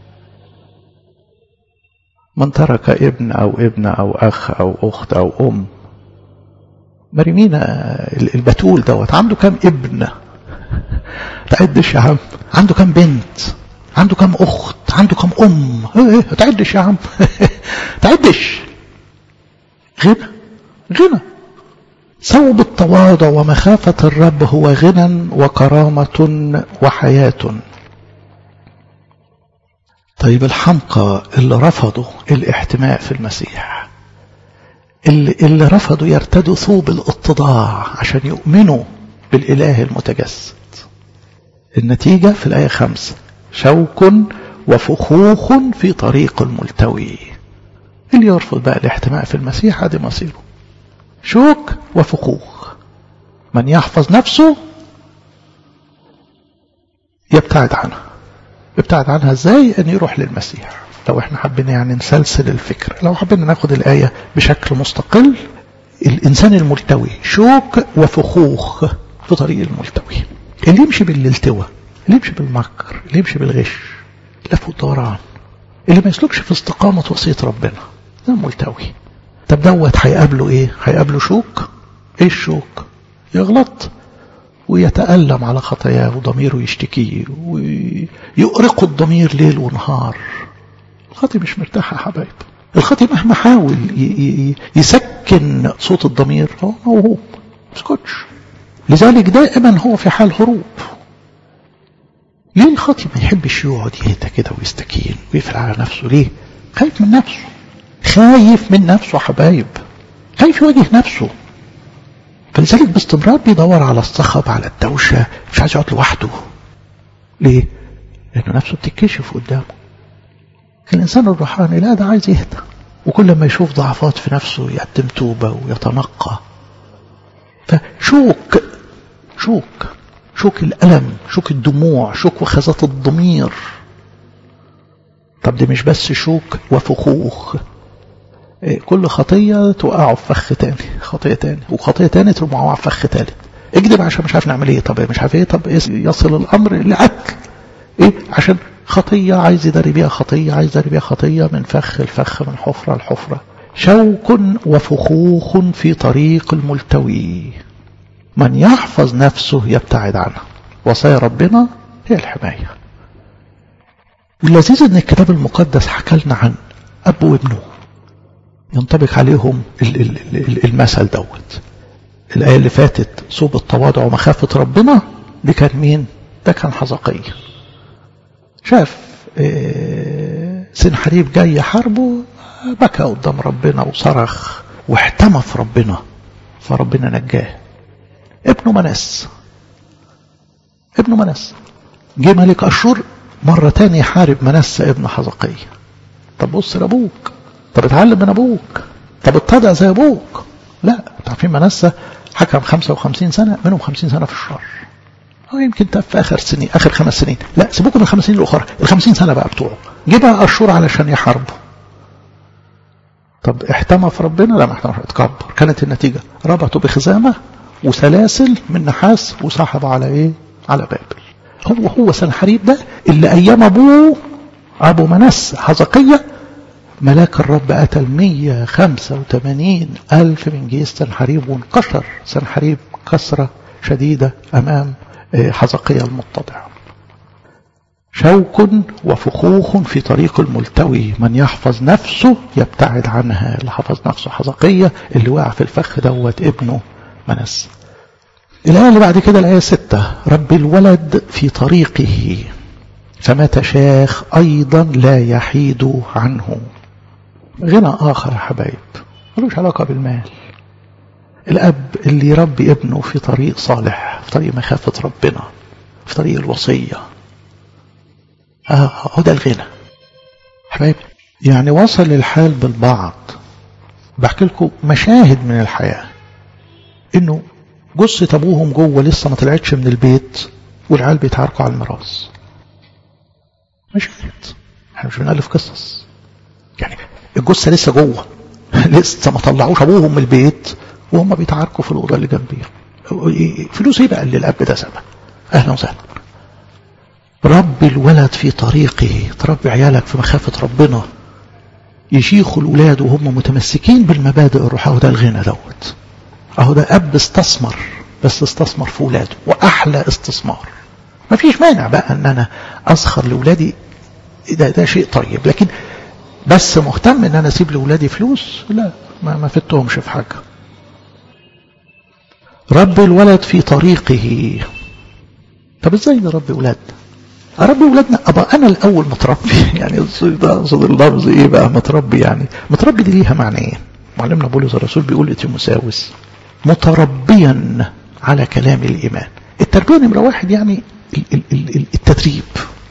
Speaker 1: من ترك ابن او ابنة او اخ او اخت او ام ماري مينا البتول دوت عنده كام ابن تعدش يا عم عنده كام بنت عنده كام اخت عنده كام ام ايه تعدش يا عم تعدش غنى غنى ثوب التواضع ومخافة الرب هو غنى وكرامة وحياة طيب الحمقى اللي رفضوا الاحتماء في المسيح اللي, اللي رفضوا يرتدوا ثوب الاتضاع عشان يؤمنوا بالإله المتجسد النتيجة في الآية خمسة شوك وفخوخ في طريق الملتوي اللي يرفض بقى الاحتماء في المسيح هذه مصيره شوك وفخوخ من يحفظ نفسه يبتعد عنها يبتعد عنها ازاي ان يروح للمسيح لو احنا حبينا يعني نسلسل الفكر لو حبينا ناخد الآية بشكل مستقل الإنسان الملتوي شوك وفخوخ في طريق الملتوي اللي يمشي بالالتواء اللي يمشي بالمكر اللي يمشي بالغش لف ودوران اللي ما يسلكش في استقامة وصية ربنا ده ملتوي طب دوت هيقابله ايه هيقابله شوك ايه الشوك يغلط ويتألم على خطاياه وضميره يشتكيه ويؤرق الضمير ليل ونهار الخطي مش مرتاح يا حبايب الخطي مهما حاول يسكن صوت الضمير هو موهوب مسكتش لذلك دائما هو في حال هروب ليه الخطي ما يحبش يقعد يهدى كده ويستكين ويقفل على نفسه ليه خايف من نفسه خايف من نفسه حبايب خايف يواجه نفسه فلذلك باستمرار بيدور على الصخب على الدوشة مش عايز يقعد لوحده ليه؟ لأنه نفسه بتتكشف قدامه الإنسان الروحاني لا ده عايز يهدى وكل ما يشوف ضعفات في نفسه يقدم توبة ويتنقى فشوك شوك شوك الألم شوك الدموع شوك وخزات الضمير طب دي مش بس شوك وفخوخ كل خطية توقعه في فخ تاني خطية تاني وخطية تاني تروح في فخ تالت اكذب عشان مش عارف نعمل ايه طب مش عارف ايه طب إيه يصل الامر لقتل ايه عشان خطية عايز يداري بيها خطية عايز يداري بيها خطية من فخ الفخ من حفرة الحفرة شوك وفخوخ في طريق الملتوي من يحفظ نفسه يبتعد عنها وصايا ربنا هي الحماية واللذيذ ان الكتاب المقدس حكى لنا عن اب وابنه ينطبق عليهم المثل دوت الآية اللي فاتت صوب التواضع ومخافة ربنا دي كان مين ده كان حزقية شاف إيه سنحريب جاي يحاربه بكى قدام ربنا وصرخ واحتمى في ربنا فربنا نجاه ابنه مناس ابنه مناس جه ملك أشور مرة تاني يحارب منسى ابن حزقية طب بص لأبوك طب اتعلم من أبوك طب اتضع زي أبوك لا عارفين منسى حكم 55 سنة منهم 50 سنة في الشر أو يمكن تاب في آخر سنين آخر خمس سنين لا سيبوكم من الخمس سنين الأخرى ال 50 سنة بقى بتوعه جه بقى أشور علشان يحاربوا طب احتمى في ربنا لا ما احتمى اتكبر كانت النتيجة ربطوا بخزامة وسلاسل من نحاس وسحبوا على ايه على بابل هو هو سنحريب ده اللي ايام ابوه ابو منس حزقية ملاك الرب قتل 185 ألف من جيش سنحريب وانكسر سنحريب كسرة شديدة أمام حزقية المتضع شوك وفخوخ في طريق الملتوي من يحفظ نفسه يبتعد عنها اللي حفظ نفسه حزقية اللي وقع في الفخ دوت ابنه منس الآية اللي بعد كده الآية ستة رب الولد في طريقه فمتى شاخ أيضا لا يحيد عنه غنى آخر يا حبايب ملوش علاقة بالمال الأب اللي يربي ابنه في طريق صالح في طريق مخافة ربنا في طريق الوصية آه هو ده الغنى حبايب يعني وصل الحال بالبعض بحكي لكم مشاهد من الحياة انه جثة ابوهم جوه لسه ما طلعتش من البيت والعيال بيتعاركوا على الميراث مشاهد احنا مش بنألف قصص يعني الجثة لسه جوه لسه ما طلعوش ابوهم من البيت وهم بيتعاركوا في الاوضه اللي جنبيهم فلوس ايه بقى اللي الاب ده سابها اهلا وسهلا رب الولد في طريقه تربي عيالك في مخافة ربنا يشيخوا الولاد وهم متمسكين بالمبادئ الروحية وده الغنى دوت اهو ده اب استثمر بس استثمر في ولاده واحلى استثمار ما فيش مانع بقى ان انا اسخر لاولادي ده, ده شيء طيب لكن بس مهتم ان انا اسيب لاولادي فلوس لا ما, ما فدتهمش في حاجه رب الولد في طريقه طب ازاي نربي ولادنا اربي ولادنا ابقى انا الاول متربي يعني اقصد اللفظ ايه بقى متربي يعني متربي دي ليها معنيين معلمنا بولس الرسول بيقول لتيموساوس متربيا على كلام الايمان التربيه نمره واحد يعني التدريب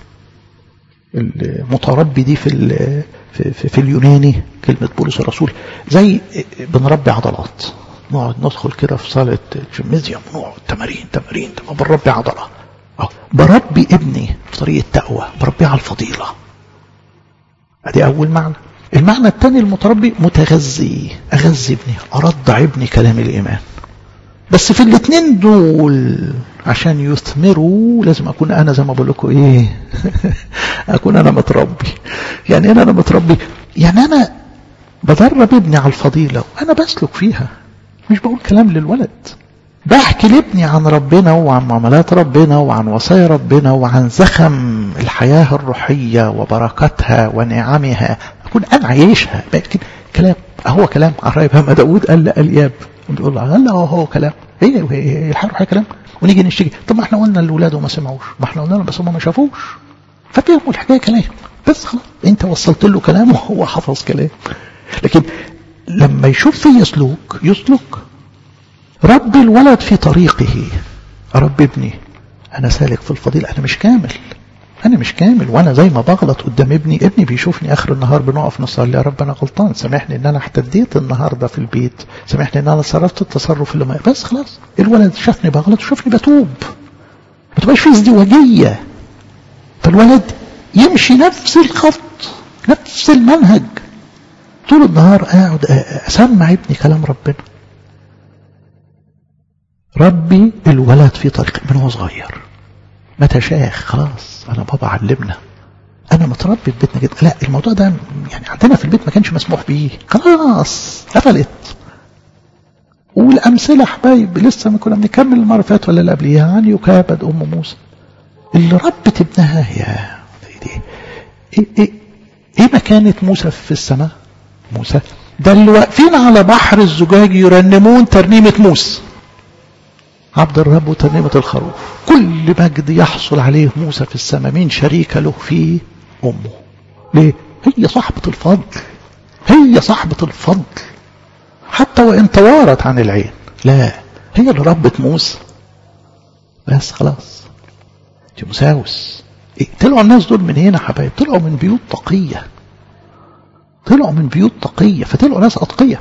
Speaker 1: المتربي دي في في, في, في اليوناني كلمه بولس الرسول زي بنربي عضلات نقعد ندخل كده في صالة الجيمنازيوم ونقعد تمارين تمارين بنربي عضلة أو بربي ابني في طريق التقوى بربيه على الفضيلة ادي اول معنى المعنى الثاني المتربي متغذي اغذي ابني ارضع ابني كلام الايمان بس في الاثنين دول عشان يثمروا لازم اكون انا زي ما بقول لكم ايه اكون انا متربي يعني انا انا متربي يعني انا بدرب ابني على الفضيلة وانا بسلك فيها مش بقول كلام للولد بحكي لابني عن ربنا وعن معاملات ربنا وعن وصايا ربنا وعن زخم الحياة الروحية وبركاتها ونعمها أكون أنا عايشها لكن كلام هو كلام قريب ما داود قال لألياب ونقول له قال هو هو كلام هي هي الحياة الروحية كلام ونيجي نشتكي طب ما احنا قلنا للولاد وما سمعوش ما احنا قلنا لهم بس هم ما شافوش فبيهم الحكاية كلام بس خلاص انت وصلت له كلام وهو حفظ كلام لكن لما يشوف في سلوك يسلك رب الولد في طريقه رب ابني أنا سالك في الفضيلة أنا مش كامل أنا مش كامل وأنا زي ما بغلط قدام ابني ابني بيشوفني آخر النهار بنقف نصلي يا رب أنا غلطان سامحني إن أنا احتديت النهاردة في البيت سامحني إن أنا صرفت التصرف اللي ما بس خلاص الولد شافني بغلط وشافني بتوب ما تبقاش في ازدواجية فالولد يمشي نفس الخط نفس المنهج طول النهار قاعد اسمع ابني كلام ربنا ربي الولد في طريق من هو صغير متى شاخ خلاص انا بابا علمنا انا متربي في بيتنا كده لا الموضوع ده يعني عندنا في البيت ما كانش مسموح بيه خلاص قفلت والامثله حبايب لسه ما كنا بنكمل المره اللي فاتت ولا اللي قبليها عن يكابد ام موسى اللي ربت ابنها يا ايه ايه ايه, إيه مكانه موسى في السماء موسى ده اللي واقفين على بحر الزجاج يرنمون ترنيمه موسى عبد الرب وترنيمة الخروف كل مجد يحصل عليه موسى في السماء مين شريك له في أمه ليه هي صاحبة الفضل هي صاحبة الفضل حتى وإن توارت عن العين لا هي اللي ربت موسى بس خلاص تيموساوس إيه؟ طلعوا الناس دول من هنا حبايب طلعوا من بيوت تقية طلعوا من بيوت تقية فطلعوا ناس أتقية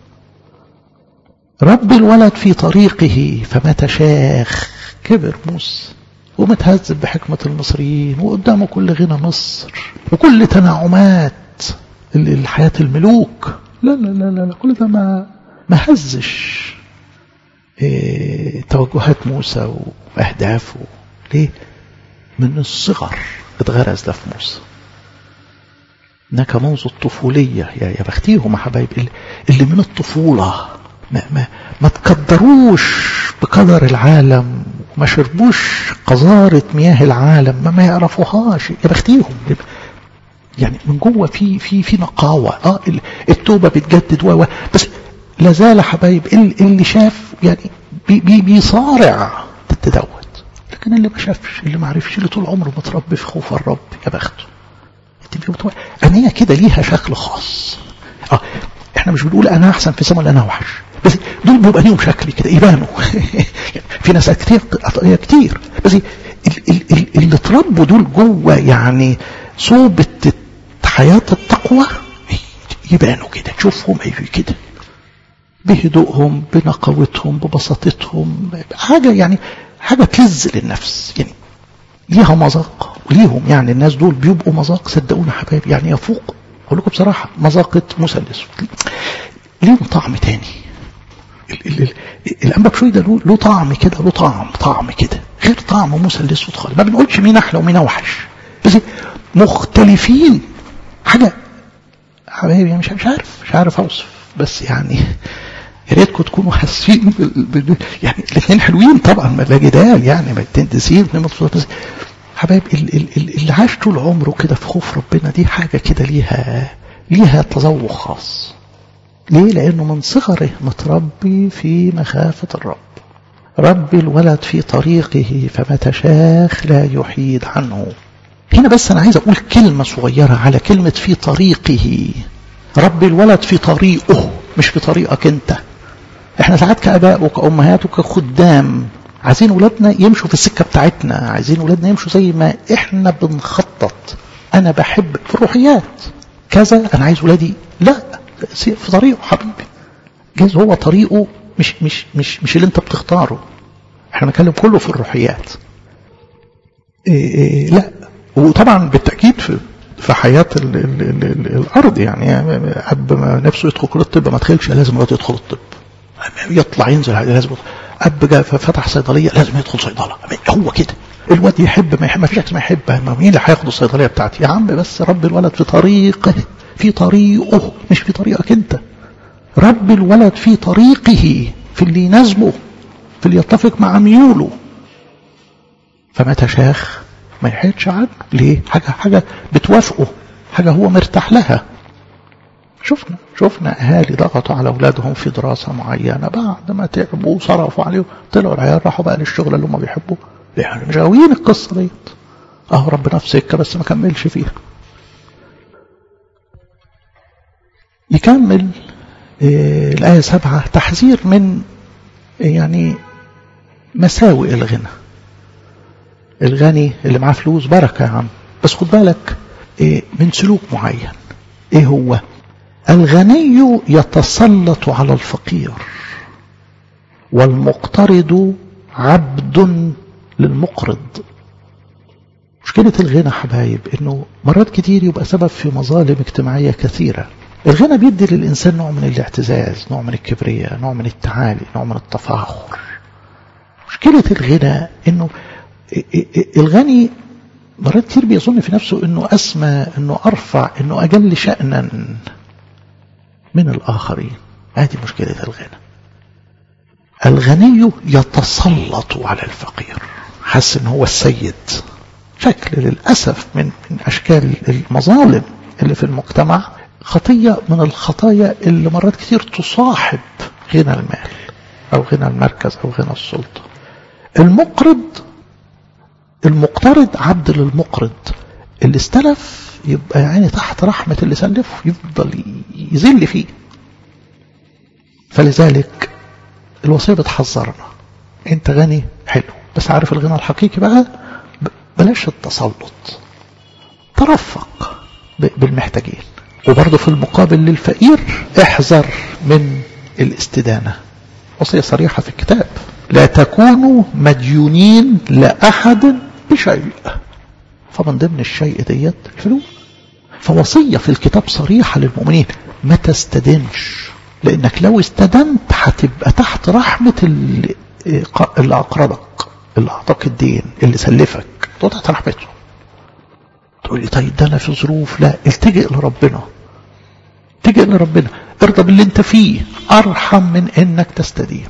Speaker 1: رب الولد في طريقه فمتى شاخ كبر موسى ومتهذب بحكمة المصريين وقدامه كل غنى مصر وكل تنعمات الحياة الملوك لا لا لا لا, لا كل ده ما ما هزش إيه توجهات موسى وأهدافه ليه؟ من الصغر اتغرز ده في موسى هناك منذ الطفولية يا يا بختيهم يا حبايب اللي من الطفولة ما, ما, ما تقدروش بقدر العالم ما شربوش قذارة مياه العالم ما, ما يعرفوهاش يا بختيهم يعني من جوه في في في نقاوة اه التوبة بتجدد و بس لا زال حبايب اللي شاف يعني بي بي بيصارع تتدوت لكن اللي ما شافش اللي ما عرفش اللي طول عمره متربي في خوف الرب يا بخته أنا كده ليها شكل خاص اه احنا مش بنقول انا احسن في السماء ولا انا اوحش بس دول بيبقى ليهم شكل كده يبانوا في ناس كتير كتير بس اللي اتربوا دول جوه يعني صوبة حياة التقوى يبانوا كده تشوفهم ايوه كده بهدوءهم بنقاوتهم ببساطتهم حاجة يعني حاجة تلز للنفس يعني ليها مذاق وليهم يعني الناس دول بيبقوا مذاق صدقونا حبايبي يعني يفوق اقول لكم بصراحة مذاقة موسى الاسود ليهم طعم تاني الانبا بشوي ده له طعم كده له طعم طعم كده غير طعم موسى الاسود خالص ما بنقولش مين احلى ومين اوحش بس مختلفين حاجه حبايبي مش مش عارف مش عارف اوصف بس يعني يا ريتكم تكونوا حاسين بال... يعني الاثنين حلوين طبعا ما لا جدال يعني ما تندسين بس حبايب اللي عاش طول عمره كده في خوف ربنا دي حاجه كده ليها ليها تذوق خاص ليه لأنه من صغره متربي في مخافة الرب ربي الولد في طريقه فمتى شاخ لا يحيد عنه هنا بس أنا عايز أقول كلمة صغيرة على كلمة في طريقه ربي الولد في طريقه مش في طريقك أنت احنا ساعات كأباء وكأمهات وكخدام عايزين ولادنا يمشوا في السكة بتاعتنا عايزين ولادنا يمشوا زي ما احنا بنخطط انا بحب في الروحيات كذا انا عايز ولادي لا في طريقه حبيبي جايز هو طريقه مش مش مش مش اللي انت بتختاره احنا بنتكلم كله في الروحيات إيه إيه لا وطبعا بالتاكيد في في حياه ال ال ال ال الارض يعني اب ما نفسه يدخل كليه الطب ما دخلش لازم الواد يدخل الطب يطلع ينزل لازم اب جاء فتح صيدليه لازم يدخل صيدله هو كده الواد يحب ما يحب ما فيش ما يحب مين اللي هياخد الصيدليه بتاعتي يا عم بس رب الولد في طريقه في طريقه مش في طريقك انت رب الولد في طريقه في اللي يناسبه في اللي يتفق مع ميوله فمتى شاخ ما يحيدش عنه ليه حاجة حاجة بتوافقه حاجة هو مرتاح لها شفنا شفنا اهالي ضغطوا على اولادهم في دراسة معينة بعد ما تعبوا وصرفوا عليهم طلعوا العيال راحوا بقى للشغل اللي هم بيحبوه يعني مش غاويين القصة ديت اه ربنا في سكة بس ما كملش فيها يكمل آه الآية سبعة تحذير من يعني مساوئ الغنى الغني اللي معاه فلوس بركة يا عم بس خد بالك آه من سلوك معين ايه هو الغني يتسلط على الفقير والمقترض عبد للمقرض مشكلة الغنى حبايب انه مرات كتير يبقى سبب في مظالم اجتماعية كثيرة الغنى بيدي للإنسان نوع من الاعتزاز نوع من الكبرياء نوع من التعالي نوع من التفاخر مشكلة الغنى انه الغني مرات كتير بيظن في نفسه انه اسمى انه ارفع انه اجل شأنا من الاخرين هذه مشكلة الغنى الغني يتسلط على الفقير حس ان هو السيد شكل للأسف من, من أشكال المظالم اللي في المجتمع خطية من الخطايا اللي مرات كتير تصاحب غنى المال أو غنى المركز أو غنى السلطة المقرض المقترض عبد للمقرض اللي استلف يبقى يعني تحت رحمة اللي سلفه يفضل يذل فيه فلذلك الوصية بتحذرنا انت غني حلو بس عارف الغنى الحقيقي بقى بلاش التسلط ترفق بالمحتاجين وبرضه في المقابل للفقير احذر من الاستدانة وصية صريحة في الكتاب لا تكونوا مديونين لأحد بشيء فمن ضمن الشيء ديت الفلوس فوصية في الكتاب صريحة للمؤمنين ما تستدنش لأنك لو استدنت هتبقى تحت رحمة اللي أقرضك اللي أعطاك الدين اللي سلفك تقول تحت رحمته تقول لي طيب ده أنا في ظروف لا التجئ لربنا التجئ لربنا ارضى باللي انت فيه أرحم من انك تستدين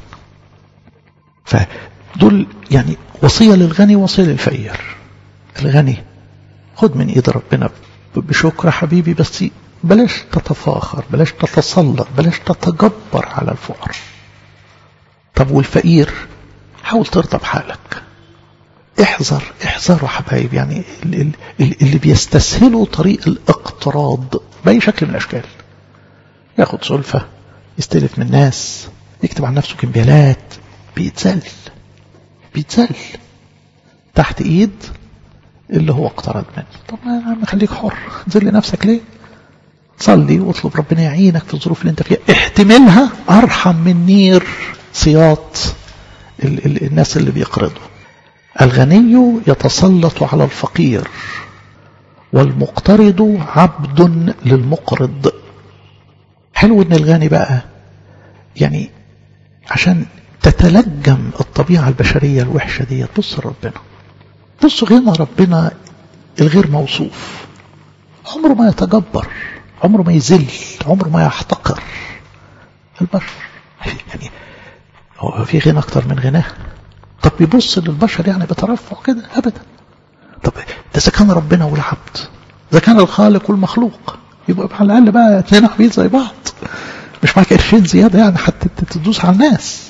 Speaker 1: فدول يعني وصية للغني وصية للفقير الغني خد من ايد ربنا بشكر حبيبي بس بلاش تتفاخر بلاش تتسلط بلاش تتجبر على الفقراء طب والفقير حاول ترضى بحالك احذر احذروا حبايب يعني اللي بيستسهلوا طريق الاقتراض بأي شكل من الأشكال ياخد سلفة يستلف من الناس يكتب عن نفسه كمبيالات بيتزل بيتزل تحت ايد اللي هو اقترض منه طب يا عم خليك حر ذل نفسك ليه صلي واطلب ربنا يعينك في الظروف اللي انت فيها احتملها ارحم من نير سياط ال ال الناس اللي بيقرضوا الغني يتسلط على الفقير والمقترض عبد للمقرض حلو ان الغني بقى يعني عشان تتلجم الطبيعة البشرية الوحشة دي بص ربنا بص غنى ربنا الغير موصوف عمره ما يتجبر عمره ما يزل عمره ما يحتقر البشر يعني هو في غنى أكتر من غناه طب بيبص للبشر يعني بترفع كده أبدا طب ده إذا كان ربنا والعبد إذا كان الخالق والمخلوق يبقى على الأقل بقى اتنين عبيد زي بعض مش معاك قرشين زيادة يعني حتى تدوس على الناس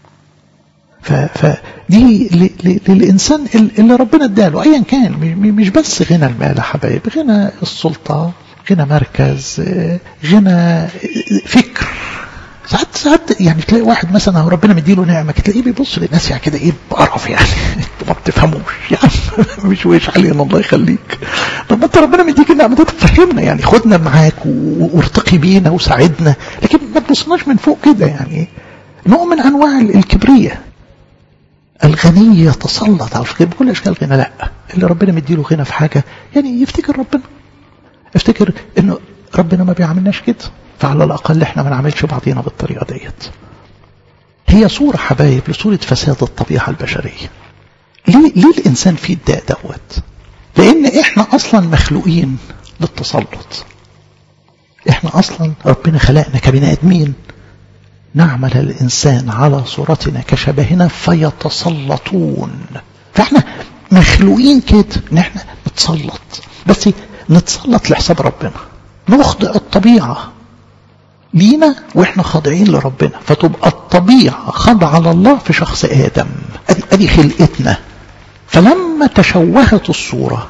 Speaker 1: فدي للإنسان اللي ربنا اداله أيا كان مش بس غنى المال يا حبايب غنى السلطة غنى مركز غنى فكر ساعات ساعات يعني تلاقي واحد مثلا ربنا مديله نعمه تلاقيه بيبص للناس يعني كده ايه بقرف يعني انتوا ما بتفهموش يعني مش ويش علينا الله يخليك طب ما انت ربنا مديك النعمه دي تفهمنا يعني خدنا معاك وارتقي بينا وساعدنا لكن ما تبصناش من فوق كده يعني نوع من انواع الكبريه الغني يتسلط على الفقير بكل اشكال الغنى لا اللي ربنا مديله غنى في حاجه يعني يفتكر ربنا افتكر انه ربنا ما بيعملناش كده فعلى الأقل احنا ما نعملش بعضينا بالطريقة ديت هي صورة حبايب لصورة فساد الطبيعة البشرية ليه, ليه الإنسان فيه الداء دوت لأن احنا أصلا مخلوقين للتسلط احنا أصلا ربنا خلقنا كبني آدمين نعمل الإنسان على صورتنا كشبهنا فيتسلطون فاحنا مخلوقين كده ان احنا نتسلط بس نتسلط لحساب ربنا نخضع الطبيعة لينا واحنا خاضعين لربنا فتبقى الطبيعة خاضعة لله في شخص آدم ادي ادي خلقتنا فلما تشوهت الصورة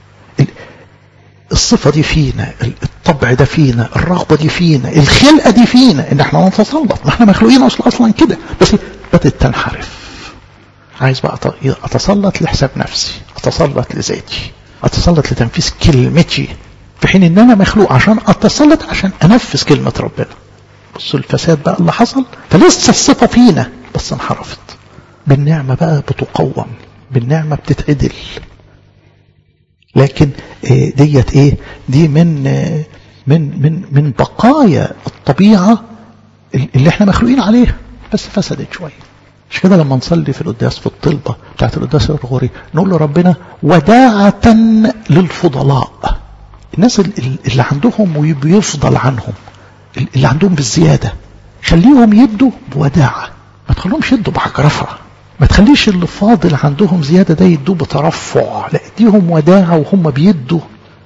Speaker 1: الصفة دي فينا الطبع ده فينا الرغبة دي فينا الخلقة دي فينا ان احنا نتسلط ما احنا مخلوقين اصلا اصلا كده بس بدأت تنحرف عايز بقى اتسلط لحساب نفسي اتسلط لذاتي اتسلط لتنفيذ كلمتي في حين ان انا مخلوق عشان اتسلط عشان انفذ كلمة ربنا بصوا الفساد بقى اللي حصل فلسه الصفة فينا بس انحرفت بالنعمة بقى بتقوم بالنعمة بتتعدل لكن ديت ايه دي من من من من بقايا الطبيعة اللي احنا مخلوقين عليها بس فسدت شوية مش كده لما نصلي في القداس في الطلبة بتاعت القداس الغوري نقول له ربنا وداعة للفضلاء الناس اللي عندهم وبيفضل عنهم اللي عندهم بالزيادة خليهم يدوا بوداعة ما تخليهمش يدوا بحجرفة ما تخليش اللي فاضل عندهم زيادة ده يدوه بترفع لا اديهم وداعة وهم بيدوا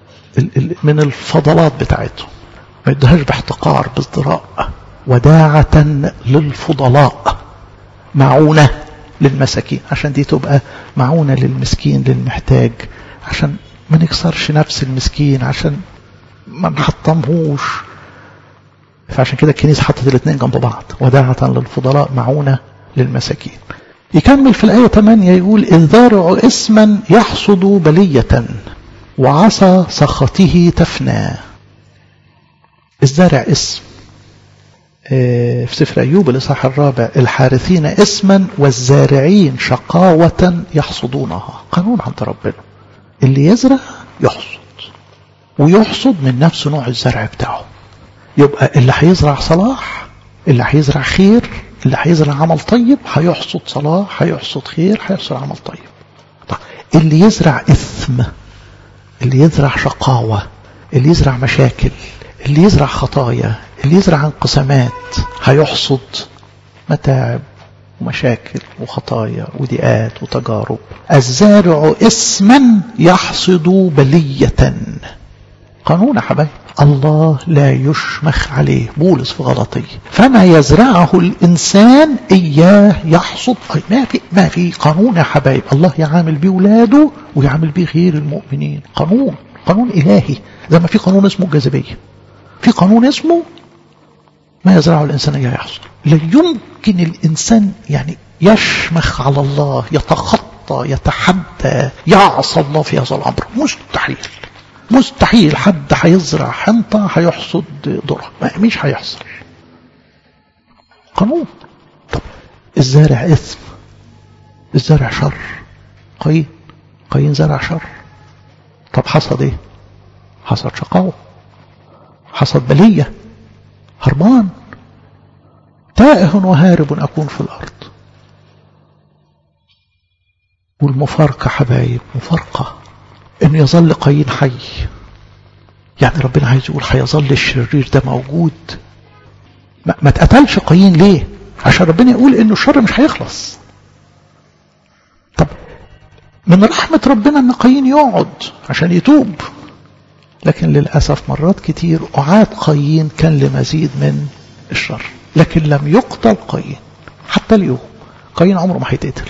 Speaker 1: من الفضلات بتاعتهم ما يدوهاش باحتقار بازدراء وداعة للفضلاء معونة للمساكين عشان دي تبقى معونة للمسكين للمحتاج عشان ما نكسرش نفس المسكين عشان ما نحطمهوش فعشان كده الكنيسة حطت الاثنين جنب بعض وداعة للفضلاء معونة للمساكين يكمل في الآية 8 يقول الزارع اسما يحصد بلية وعصا سخطه تفنى الزارع اسم في سفر أيوب الإصحاح الرابع الحارثين اسما والزارعين شقاوة يحصدونها قانون عند ربنا اللي يزرع يحصد ويحصد من نفس نوع الزرع بتاعه يبقى اللي هيزرع صلاح اللي هيزرع خير اللي هيزرع عمل طيب هيحصد صلاح هيحصد خير هيحصد عمل طيب طيب اللي يزرع إثم اللي يزرع شقاوة اللي يزرع مشاكل اللي يزرع خطايا اللي يزرع انقسامات هيحصد متاعب ومشاكل وخطايا وضيقات وتجارب الزارع اسما يحصد بلية قانون يا حبايب الله لا يشمخ عليه بولس في غلطية فما يزرعه الإنسان إياه يحصد ما في ما في قانون يا حبايب الله يعامل بيه ولاده ويعامل بيه غير المؤمنين قانون قانون إلهي زي ما في قانون اسمه الجاذبية في قانون اسمه ما يزرعه الإنسان إياه يحصد لا يمكن الإنسان يعني يشمخ على الله يتخطى يتحدى يعصى الله في هذا الأمر مستحيل مستحيل حد هيزرع حنطة هيحصد ذرة مش هيحصل قانون طب الزارع إثم الزارع شر قايين قايين زرع شر طب حصد ايه حصد شقاوة حصد بلية هربان تائه وهارب أكون في الأرض والمفارقة حبايب مفارقة انه يظل قايين حي يعني ربنا عايز يقول هيظل الشرير ده موجود ما, ما اتقتلش قايين ليه عشان ربنا يقول انه الشر مش هيخلص طب من رحمة ربنا ان قايين يقعد عشان يتوب لكن للأسف مرات كتير أعاد قايين كان لمزيد من الشر لكن لم يقتل قايين حتى اليوم قايين عمره ما هيتقتل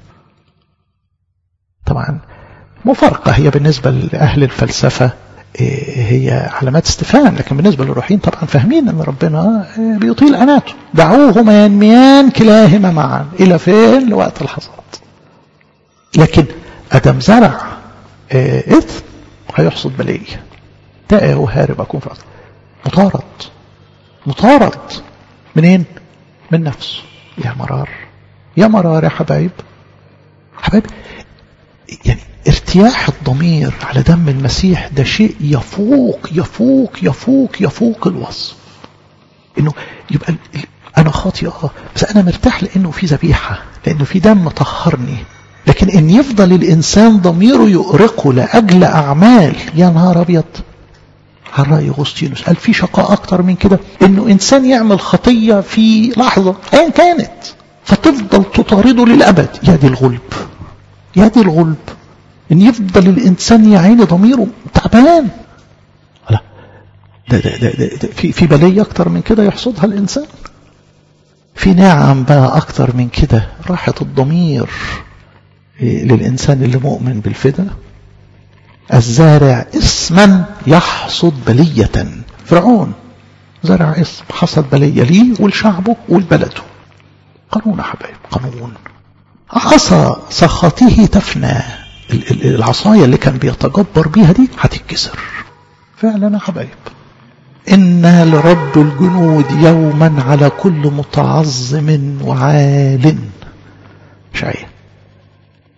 Speaker 1: طبعا مفارقة هي بالنسبة لأهل الفلسفة هي علامات استفهام لكن بالنسبة للروحيين طبعا فاهمين أن ربنا بيطيل أناته دعوهما ينميان كلاهما معا إلى فين لوقت الحصاد لكن أدم زرع إثم هيحصد بلية تائه وهارب أكون في أصل مطارد مطارد منين من نفسه يا مرار يا مرار يا حبايب حبايب يعني ارتياح الضمير على دم المسيح ده شيء يفوق يفوق يفوق يفوق الوصف انه يبقى انا خاطئ اه بس انا مرتاح لانه في ذبيحه لانه في دم طهرني لكن ان يفضل الانسان ضميره يؤرقه لاجل اعمال يا نهار ابيض على رأي أغسطينوس قال في شقاء أكتر من كده إنه إنسان يعمل خطية في لحظة أيا كانت فتفضل تطارده للأبد يا دي الغلب يا دي الغلب ان يفضل الانسان يا عيني ضميره تعبان لا ده ده ده ده في في بليه اكتر من كده يحصدها الانسان في نعم بقى اكتر من كده راحه الضمير للانسان اللي مؤمن بالفدا الزارع اسما يحصد بليه فرعون زرع اسم حصد بليه ليه ولشعبه ولبلده قانون يا حبايب قانون عصا سخطه تفنى العصاية اللي كان بيتجبر بيها دي هتتكسر فعلا يا حبايب إن لرب الجنود يوما على كل متعظم وعال شعير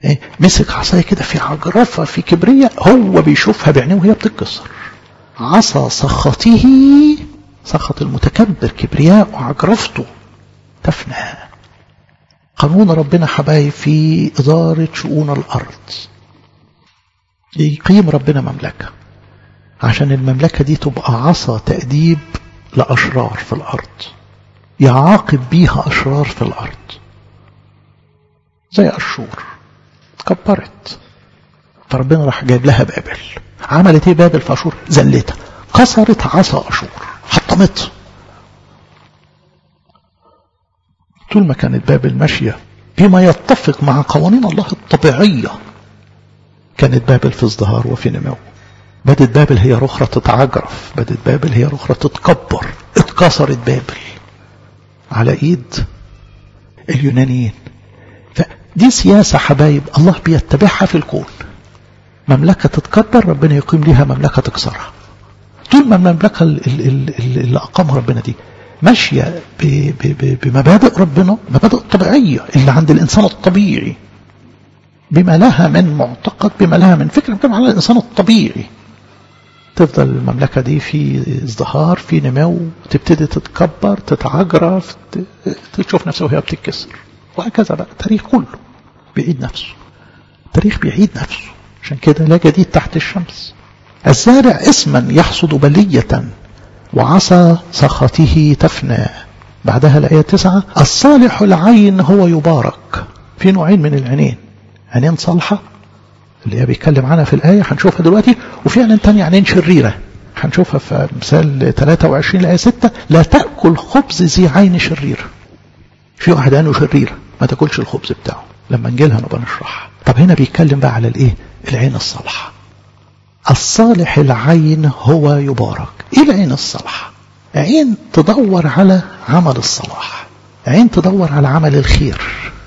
Speaker 1: إيه؟ مسك عصايه كده في عجرفه في كبريه هو بيشوفها بعينيه وهي بتتكسر عصا سخطه سخط المتكبر كبرياء وعجرفته تفنى قانون ربنا حبايب في إدارة شؤون الأرض يقيم ربنا مملكة عشان المملكة دي تبقى عصا تأديب لأشرار في الأرض يعاقب بيها أشرار في الأرض زي أشور كبرت فربنا راح جايب لها بابل عملت ايه بابل في أشور زلتها كسرت عصا أشور حطمتها طول ما كانت بابل ماشية بما يتفق مع قوانين الله الطبيعية كانت بابل في ازدهار وفي نمو بدت بابل هي رخرة تتعجرف بدت بابل هي رخرة تتكبر اتكسرت بابل على ايد اليونانيين فدي سياسة حبايب الله بيتبعها في الكون مملكة تتكبر ربنا يقيم ليها مملكة تكسرها طول ما المملكة اللي أقامها ربنا دي ماشية بمبادئ ربنا مبادئ طبيعية اللي عند الإنسان الطبيعي بما لها من معتقد بما لها من فكرة بتكلم على الإنسان الطبيعي تفضل المملكة دي في ازدهار في نمو تبتدي تتكبر تتعجرف تشوف نفسها وهي بتتكسر وهكذا بقى التاريخ كله بيعيد نفسه التاريخ بيعيد نفسه عشان كده لا جديد تحت الشمس الزارع اسما يحصد بلية وعصا سخطه تفنى بعدها الآية تسعة الصالح العين هو يبارك في نوعين من العينين عينين صالحة اللي هي بيتكلم عنها في الآية هنشوفها دلوقتي وفي عينين تانية عينين شريرة هنشوفها في مثال 23 الآية 6 لا تأكل خبز ذي عين شرير في واحد عينه شريرة ما تاكلش الخبز بتاعه لما نجيلها نبقى نشرحها طب هنا بيتكلم بقى على الايه العين الصالحة الصالح العين هو يبارك ايه العين الصالحة عين تدور على عمل الصلاح عين تدور على عمل الخير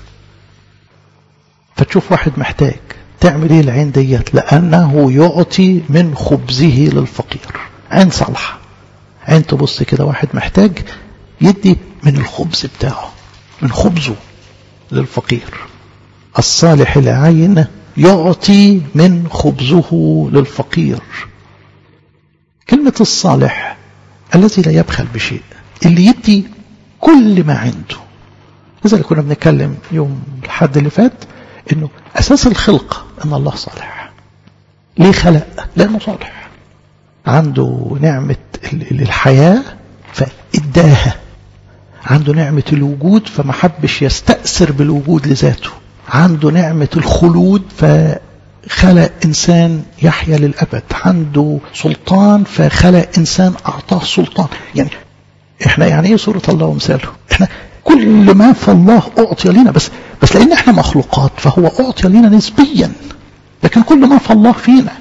Speaker 1: فتشوف واحد محتاج تعمل ايه العين ديت لانه يعطي من خبزه للفقير عين صالحة عين تبص كده واحد محتاج يدي من الخبز بتاعه من خبزه للفقير الصالح العين يعطي من خبزه للفقير كلمة الصالح الذي لا يبخل بشيء اللي يدي كل ما عنده لذلك كنا بنتكلم يوم الحد اللي فات انه اساس الخلق ان الله صالح ليه خلق لانه صالح عنده نعمة الحياة فاداها عنده نعمة الوجود فما حبش يستأثر بالوجود لذاته عنده نعمة الخلود فخلق إنسان يحيا للأبد عنده سلطان فخلق إنسان أعطاه سلطان يعني إحنا يعني إيه سورة الله ومثاله إحنا كل ما في الله أعطي لنا بس بس لأن إحنا مخلوقات فهو أعطي لنا نسبيا لكن كل ما في الله فينا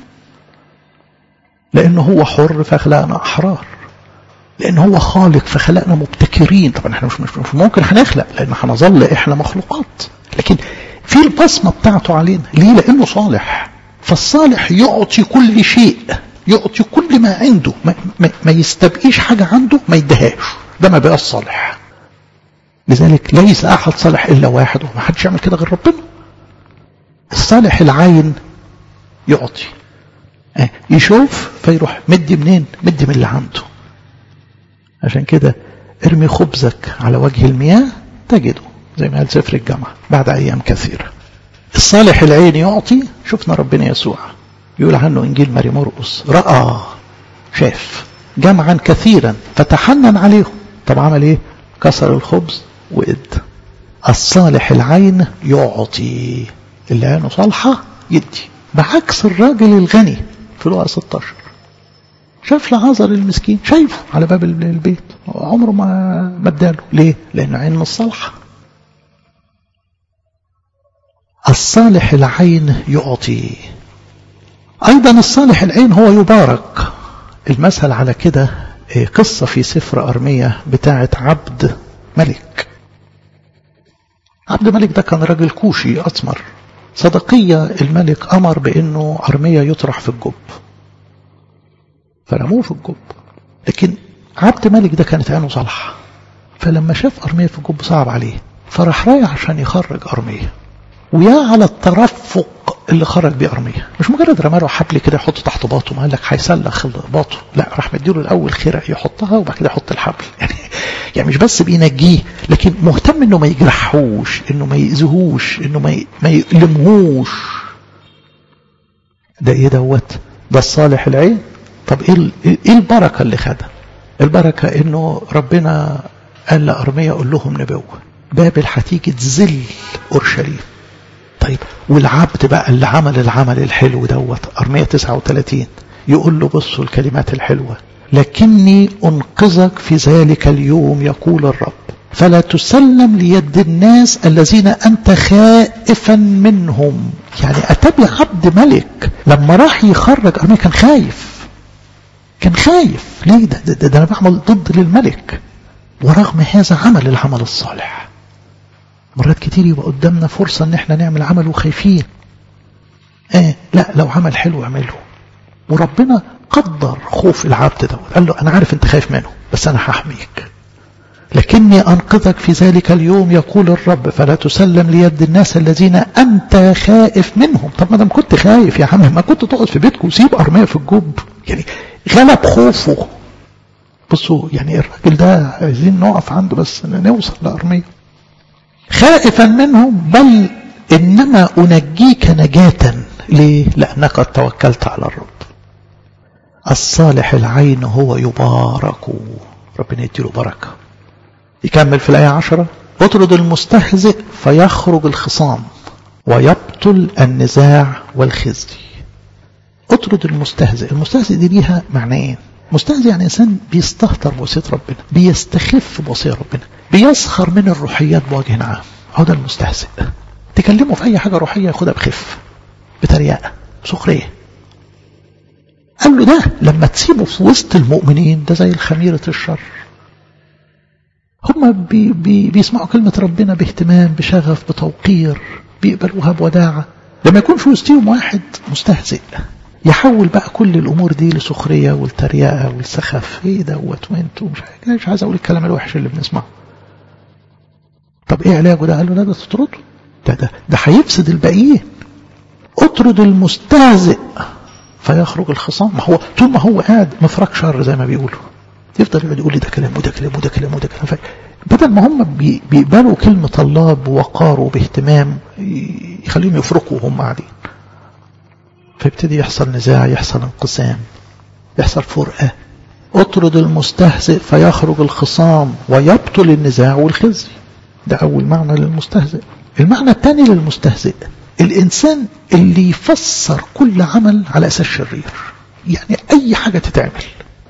Speaker 1: لأنه هو حر فخلقنا أحرار لأن هو خالق فخلقنا مبتكرين طبعا احنا مش, مش, مش ممكن هنخلق لأن هنظل احنا مخلوقات لكن في البصمة بتاعته علينا ليه لأنه صالح فالصالح يعطي كل شيء يعطي كل ما عنده ما, ما, ما يستبقيش حاجة عنده ما يدهاش ده ما بقى الصالح لذلك ليس أحد صالح إلا واحد وما حدش يعمل كده غير ربنا الصالح العين يعطي يشوف فيروح مدي منين مدي من اللي عنده عشان كده ارمي خبزك على وجه المياه تجده زي ما قال سفر الجامعة بعد أيام كثيرة الصالح العين يعطي شفنا ربنا يسوع يقول عنه إنجيل ماري مرقس رأى شاف جمعا كثيرا فتحنن عليهم طب عمل ايه كسر الخبز وإد الصالح العين يعطي اللي عينه صالحة يدي بعكس الراجل الغني في لقا 16 شاف لعازر المسكين شايفه على باب البيت عمره ما ما اداله ليه لان عين الصالحه الصالح العين يعطي ايضا الصالح العين هو يبارك المثل على كده قصه في سفر ارميه بتاعه عبد ملك عبد ملك ده كان راجل كوشي اسمر صدقية الملك أمر بأنه أرمية يطرح في الجب فرموه في الجب لكن عبد ملك ده كانت عينه صالحة فلما شاف أرمية في الجب صعب عليه فراح رايح عشان يخرج أرمية ويا على الترفق اللي خرج بيه ارميه مش مجرد رمى له حبل كده يحطه تحت باطه ما قال لك هيسلخ باطه لا راح مديله الاول خرق يحطها وبعد كده يحط الحبل يعني يعني مش بس بينجيه لكن مهتم انه ما يجرحوش انه ما يأذيهوش انه ما ما يؤلمهوش ده ايه دوت ده الصالح العين طب ايه ايه البركه اللي خدها البركه انه ربنا قال لارميا قول لهم نبوه بابل هتيجي تذل اورشليم طيب والعبد بقى اللي عمل العمل الحلو دوت ارميا 39 يقول له بصوا الكلمات الحلوه لكني انقذك في ذلك اليوم يقول الرب فلا تسلم ليد الناس الذين انت خائفا منهم يعني اتبع عبد ملك لما راح يخرج ارميا كان خايف كان خايف ليه ده, ده, ده, ده انا بعمل ضد للملك ورغم هذا عمل العمل الصالح مرات كتير يبقى قدامنا فرصة ان احنا نعمل عمل وخايفين ايه لا لو عمل حلو اعمله وربنا قدر خوف العبد ده قال له انا عارف انت خايف منه بس انا هحميك لكني انقذك في ذلك اليوم يقول الرب فلا تسلم ليد الناس الذين انت خائف منهم طب ما دام كنت خايف يا عم ما كنت تقعد في بيتك وسيب ارميه في الجب يعني غلب خوفه بصوا يعني الراجل ده عايزين نقف عنده بس نوصل لارميه خائفا منهم بل انما انجيك نجاة ليه لانك قد توكلت على الرب الصالح العين هو يبارك ربنا يديله بركة يكمل في الآية عشرة اطرد المستهزئ فيخرج الخصام ويبطل النزاع والخزي اطرد المستهزئ المستهزئ دي ليها معنيين مستهزئ يعني انسان بيستهتر بوصيه ربنا بيستخف بوصيه ربنا بيسخر من الروحيات بوجه عام هو ده المستهزئ تكلمه في اي حاجه روحيه ياخدها بخف بتريقه سخريه قال له ده لما تسيبه في وسط المؤمنين ده زي الخميرة الشر هم بي بي بيسمعوا كلمة ربنا باهتمام بشغف بتوقير بيقبلوها بوداعة لما يكون في وسطهم واحد مستهزئ يحول بقى كل الامور دي لسخريه والتريقه والسخف ايه دوت وانتوا مش عارف مش عايز اقول الكلام الوحش اللي بنسمعه طب ايه علاجه ده قال له لا ده تطرده ده ده ده هيفسد الباقيين اطرد المستهزئ فيخرج الخصام ما هو طول ما هو قاعد مفرق شر زي ما بيقولوا يفضل يقعد يقول لي ده كلام وده كلام وده كلام وده كلام بدل ما هم بيقبلوا كلمة الله بوقار وباهتمام يخليهم يفرقوا وهم قاعدين فيبتدي يحصل نزاع يحصل انقسام يحصل فرقة اطرد المستهزئ فيخرج الخصام ويبطل النزاع والخزي ده أول معنى للمستهزئ المعنى الثاني للمستهزئ الإنسان اللي يفسر كل عمل على أساس شرير يعني أي حاجة تتعمل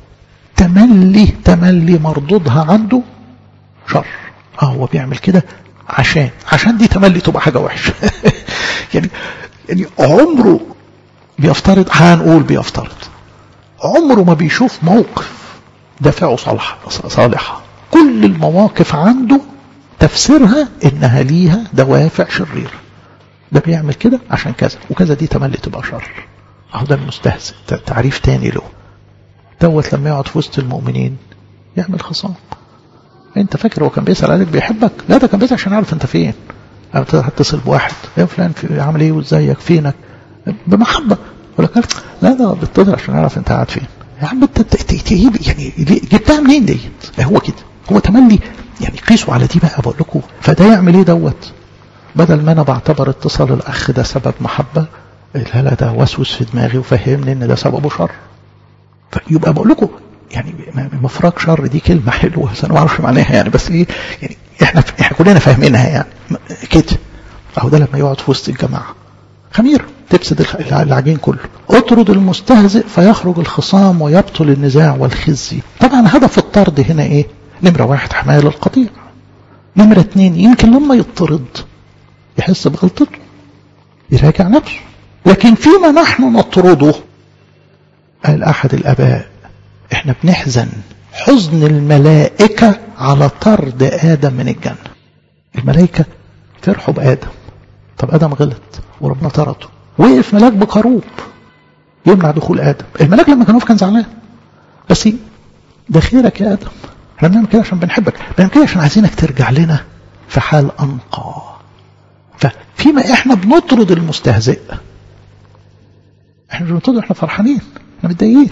Speaker 1: تملي تملي مردودها عنده شر اه هو بيعمل كده عشان عشان دي تملي تبقى حاجة وحشة يعني يعني عمره بيفترض هنقول بيفترض عمره ما بيشوف موقف دافعه صالحة صالحة كل المواقف عنده تفسيرها انها ليها دوافع شريرة ده بيعمل كده عشان كذا وكذا دي تملي تبقى شر اهو ده المستهزئ تعريف تاني له دوت لما يقعد في وسط المؤمنين يعمل خصام انت فاكر هو كان بيسأل عليك بيحبك لا ده كان بيسأل عشان يعرف انت فين هتصل بواحد يا فلان في عامل ايه وازيك فينك بمحبة يقول لك لا ده بتقدر عشان اعرف انت قاعد فين يا عم انت تجيب يعني جبتها منين ديت هو كده هو تملي يعني قيسوا على دي بقى بقول لكم فده يعمل ايه دوت بدل ما انا بعتبر اتصال الاخ ده سبب محبه لا لا ده وسوس في دماغي وفهمني ان ده سببه شر فيبقى بقول لكم يعني مفرق شر دي كلمه حلوه بس انا ما اعرفش معناها يعني بس ايه يعني احنا احنا كلنا فاهمينها يعني كده اهو ده لما يقعد في وسط الجماعه خميره تفسد العجين كله اطرد المستهزئ فيخرج الخصام ويبطل النزاع والخزي طبعا هدف الطرد هنا ايه نمرة واحد حماية للقطيع نمرة اتنين يمكن لما يطرد يحس بغلطته يراجع نفسه لكن فيما نحن نطرده قال أحد الآباء احنا بنحزن حزن الملائكة على طرد آدم من الجنة الملائكة فرحوا بآدم طب آدم غلط وربنا طرده وقف ملاك بقروب يمنع دخول آدم الملاك لما كان واقف كان زعلان بس ده خيرك يا آدم احنا بنعمل كده عشان بنحبك بنعمل كده عشان عايزينك ترجع لنا في حال أنقى فيما احنا بنطرد المستهزئ احنا مش بنطرد احنا فرحانين احنا متضايقين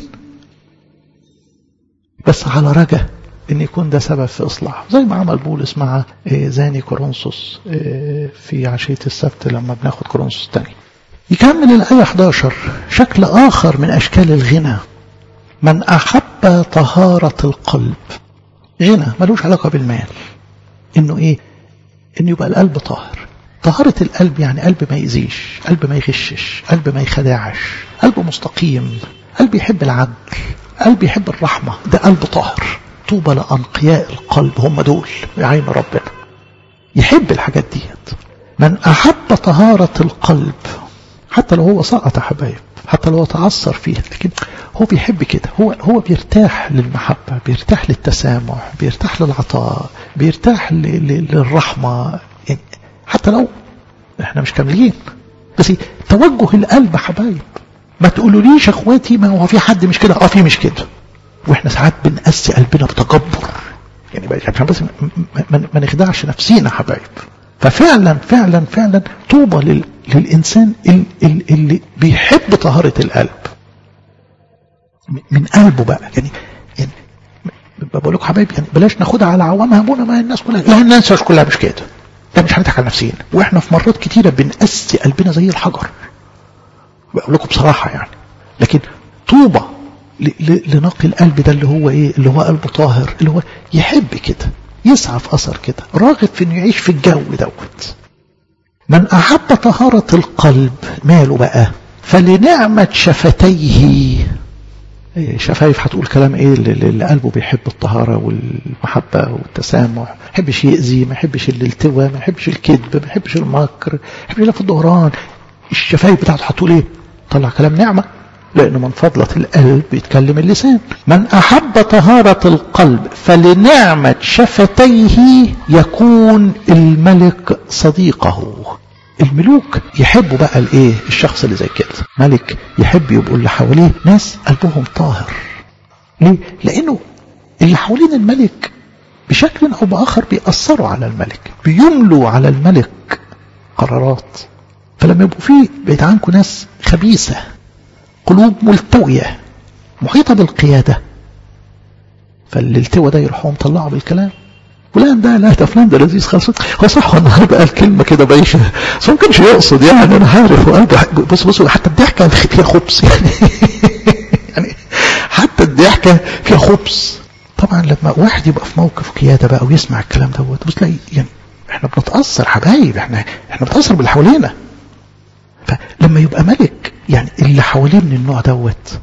Speaker 1: بس على رجاء ان يكون ده سبب في اصلاح زي ما عمل بولس مع زاني كورنثوس في عشيه السبت لما بناخد كورنثوس الثاني يكمل الايه 11 شكل اخر من اشكال الغنى من احب طهاره القلب غنى ملوش علاقه بالمال انه ايه انه يبقى القلب طاهر طهارة القلب يعني قلب ما يأذيش قلب ما يغشش قلب ما يخدعش قلب مستقيم قلب يحب العدل قلب يحب الرحمة ده قلب طاهر طوبى لأنقياء القلب هم دول بعين ربنا يحب الحاجات ديت من أحب طهارة القلب حتى لو هو سقط يا حبايب حتى لو تعثر فيه لكن هو بيحب كده هو هو بيرتاح للمحبة بيرتاح للتسامح بيرتاح للعطاء بيرتاح للرحمة يعني حتى لو احنا مش كاملين بس توجه القلب حبايب ما تقولوليش اخواتي ما هو في حد مش كده اه في مش كده واحنا ساعات بنقسي قلبنا بتكبر يعني عشان بس ما نخدعش نفسينا حبايب ففعلا فعلا فعلا طوبى لل... للإنسان اللي, اللي بيحب طهارة القلب من قلبه بقى يعني يعني بقول لكم حبايبي يعني بلاش ناخدها على عوامها ابونا ما الناس كلها لا الناس كلها مش كده لا مش هنضحك على نفسينا واحنا في مرات كتيره بنقسي قلبنا زي الحجر بقول لكم بصراحه يعني لكن طوبى لنقي القلب ده اللي هو ايه اللي هو قلب طاهر اللي هو يحب كده يسعى في اثر كده راغب في انه يعيش في الجو دوت من احب طهاره القلب ماله بقى فلنعمه شفتيه شفايف هتقول كلام ايه اللي قلبه بيحب الطهاره والمحبه والتسامح ما يحبش يأذي ما يحبش الالتواء ما يحبش الكذب ما يحبش المكر ما يحبش يلف الدوران الشفايف بتاعته هتقول ايه طلع كلام نعمه لأنه من فضلة القلب يتكلم اللسان من أحب طهارة القلب فلنعمة شفتيه يكون الملك صديقه الملوك يحبوا بقى الايه الشخص اللي زي كده ملك يحب يبقوا اللي حواليه ناس قلبهم طاهر ليه لانه اللي حوالين الملك بشكل او باخر بيأثروا على الملك بيملوا على الملك قرارات فلما يبقوا فيه بعيد عنكم ناس خبيثه قلوب ملتويه محيطه بالقياده فالالتوى ده يروحوا مطلعوا بالكلام فلان ده لا ده فلان ده لذيذ خالص هو صح هو النهارده قال كلمه كده بايشه بس ما كانش يقصد يعني انا عارف وقلبه بص بص حتى الضحكه فيها خبز يعني يعني حتى الضحكه فيها خبز طبعا لما واحد يبقى في موقف قياده بقى ويسمع الكلام دوت بص تلاقي يعني احنا بنتاثر حبايب احنا احنا بنتاثر باللي حوالينا فلما يبقى ملك يعني اللي حواليه من النوع دوت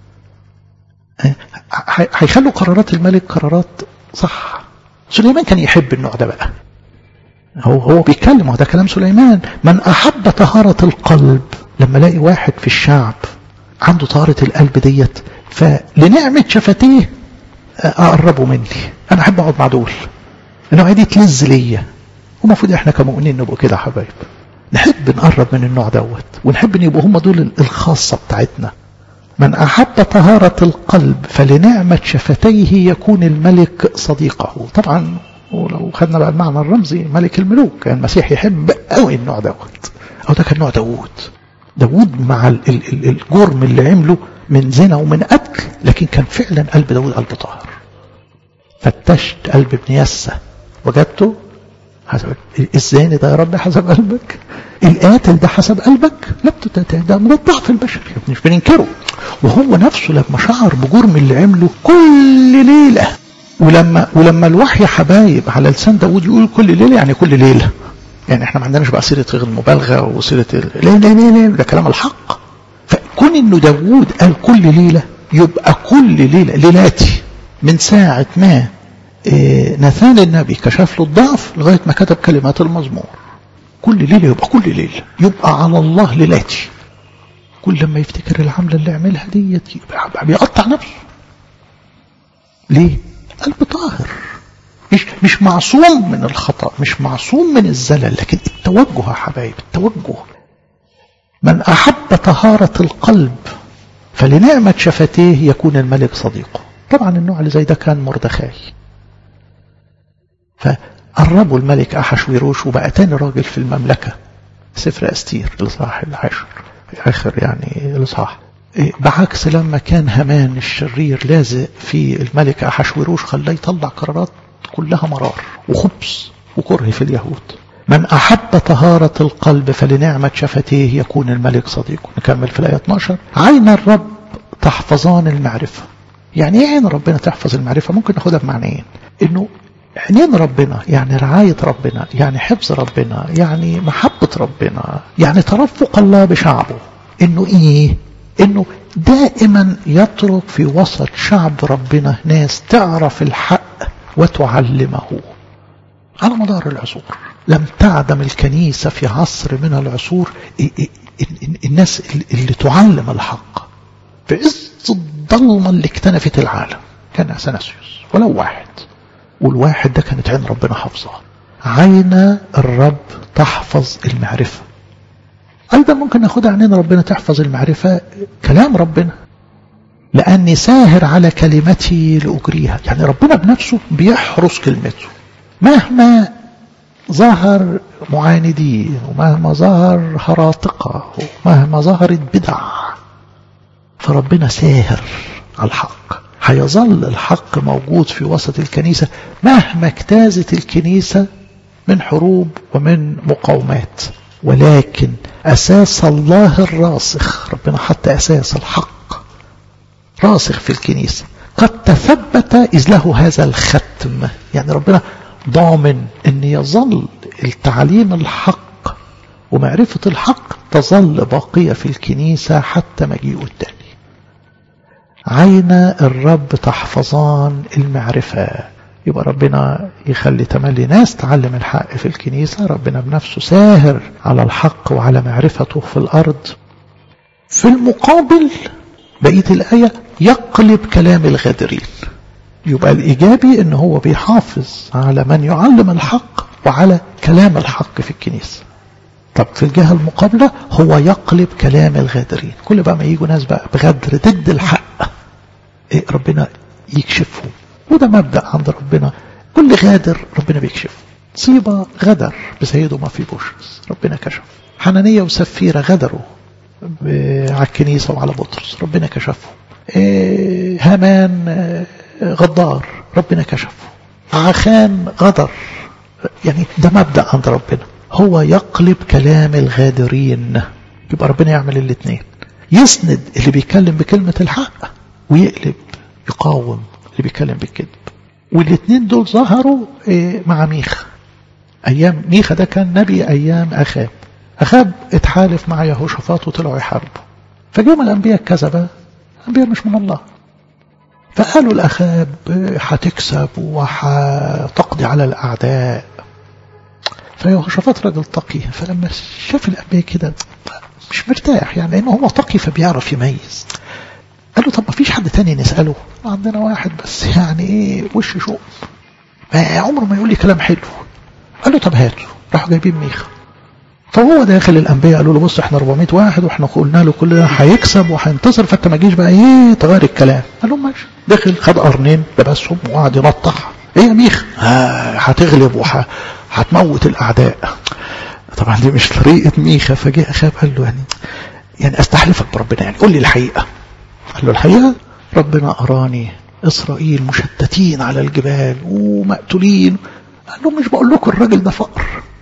Speaker 1: هيخلوا قرارات الملك قرارات صح سليمان كان يحب النوع ده بقى هو هو بيتكلم ده كلام سليمان من احب طهاره القلب لما الاقي واحد في الشعب عنده طهاره القلب ديت فلنعمه شفتيه اقربوا مني انا احب اقعد مع دول النوعيه دي تلز ليا ومفروض احنا كمؤمنين نبقوا كده حبايب نحب نقرب من النوع دوت ونحب ان يبقوا هم دول الخاصه بتاعتنا من أحب طهارة القلب فلنعمة شفتيه يكون الملك صديقه طبعا ولو خدنا بقى المعنى الرمزي ملك الملوك كان المسيح يحب قوي النوع دوت أو ده كان نوع داوود داوود مع ال ال ال الجرم اللي عمله من زنا ومن قتل لكن كان فعلا قلب داوود قلب طاهر فتشت قلب ابن يسى وجدته حسب الزاني ده يا رب حسب قلبك القاتل ده حسب قلبك لا ده من الضعف البشري مش بننكره وهو نفسه لما شعر بجرم اللي عمله كل ليله ولما ولما الوحي حبايب على لسان داوود يقول كل ليله يعني كل ليله يعني احنا ما عندناش بقى سيره غير المبالغه وسيره ال... لا لا لا لا ده كلام الحق فكون انه داوود قال كل ليله يبقى كل ليله ليلاتي من ساعه ما إيه نثان النبي كشف له الضعف لغايه ما كتب كلمات المزمور كل ليله يبقى كل ليله يبقى على الله ليلاتي كل لما يفتكر العمله اللي عملها ديت يبقى بيقطع نفسه ليه؟ قلب طاهر مش مش معصوم من الخطا مش معصوم من الزلل لكن التوجه يا حبايب التوجه من احب طهاره القلب فلنعمه شفتيه يكون الملك صديقه طبعا النوع اللي زي ده كان مردخاي فقربوا الملك أحشويروش وبقى تاني راجل في المملكة سفر أستير الإصحاح العاشر آخر يعني الإصحاح بعكس لما كان هامان الشرير لازق في الملك أحشوروش خلاه يطلع قرارات كلها مرار وخبز وكره في اليهود من أحب طهارة القلب فلنعمة شفتيه يكون الملك صديقه نكمل في الآية 12 عين الرب تحفظان المعرفة يعني ايه عين ربنا تحفظ المعرفة ممكن ناخدها بمعنيين انه عينين ربنا يعني رعاية ربنا يعني حفظ ربنا يعني محبة ربنا يعني ترفق الله بشعبه انه ايه انه دائما يترك في وسط شعب ربنا ناس تعرف الحق وتعلمه على مدار العصور لم تعدم الكنيسة في عصر من العصور الناس اللي تعلم الحق في عز الضلمة اللي اكتنفت العالم كان أثناسيوس ولو واحد والواحد ده كانت عين ربنا حافظه عين الرب تحفظ المعرفة أيضا ممكن ناخدها عينين ربنا تحفظ المعرفة كلام ربنا لأني ساهر على كلمتي لأجريها يعني ربنا بنفسه بيحرس كلمته مهما ظهر معاندين ومهما ظهر هراطقة ومهما ظهرت بدع فربنا ساهر على الحق هيظل الحق موجود في وسط الكنيسة مهما اجتازت الكنيسة من حروب ومن مقاومات ولكن أساس الله الراسخ ربنا حتى أساس الحق راسخ في الكنيسة قد تثبت إذ له هذا الختم يعني ربنا ضامن أن يظل التعليم الحق ومعرفة الحق تظل باقية في الكنيسة حتى مجيء التاني عين الرب تحفظان المعرفة يبقى ربنا يخلي تملي ناس تعلم الحق في الكنيسة ربنا بنفسه ساهر على الحق وعلى معرفته في الأرض في المقابل بقية الآية يقلب كلام الغادرين يبقى الإيجابي إن هو بيحافظ على من يعلم الحق وعلى كلام الحق في الكنيسة طب في الجهة المقابلة هو يقلب كلام الغادرين كل بقى ما يجوا ناس بقى بغدر ضد الحق إيه ربنا يكشفهم وده مبدأ عند ربنا كل غادر ربنا بيكشف صيبة غدر بسيده ما في بوشس ربنا كشف حنانية وسفيرة غدروا على الكنيسة وعلى بطرس ربنا كشفهم إيه هامان غدار ربنا كشفه عخان غدر يعني ده مبدأ عند ربنا هو يقلب كلام الغادرين يبقى ربنا يعمل الاثنين يسند اللي بيتكلم بكلمة الحق ويقلب يقاوم اللي بيتكلم بالكذب والاثنين دول ظهروا مع ميخا ايام ميخا ده كان نبي ايام اخاب اخاب اتحالف مع يهوشافاط وطلعوا يحاربوا فجاءوا الانبياء الكذبه الانبياء مش من الله فقالوا الأخاب هتكسب وهتقضي على الأعداء فيهوشافاط راجل تقي فلما شاف الأنبياء كده مش مرتاح يعني لأنه هو تقي فبيعرف يميز قال له طب ما فيش حد تاني نسأله عندنا واحد بس يعني ايه وش شوق عمره ما يقول لي كلام حلو قال له طب هاته راحوا جايبين ميخا فهو داخل الانبياء قالوا له بص احنا 400 واحد واحنا قلنا له كل ده هيكسب وهينتصر فانت ما تجيش بقى ايه تغير الكلام قال لهم ماشي دخل خد قرنين لبسهم وقعد ينطح ايه يا ميخ هتغلب وهتموت الاعداء طبعا دي مش طريقه ميخا فجاء اخاب قال له يعني يعني استحلفك بربنا يعني قول لي الحقيقه قال له الحقيقه ربنا اراني اسرائيل مشتتين على الجبال ومقتولين قال له مش بقول لكم الراجل ده فقر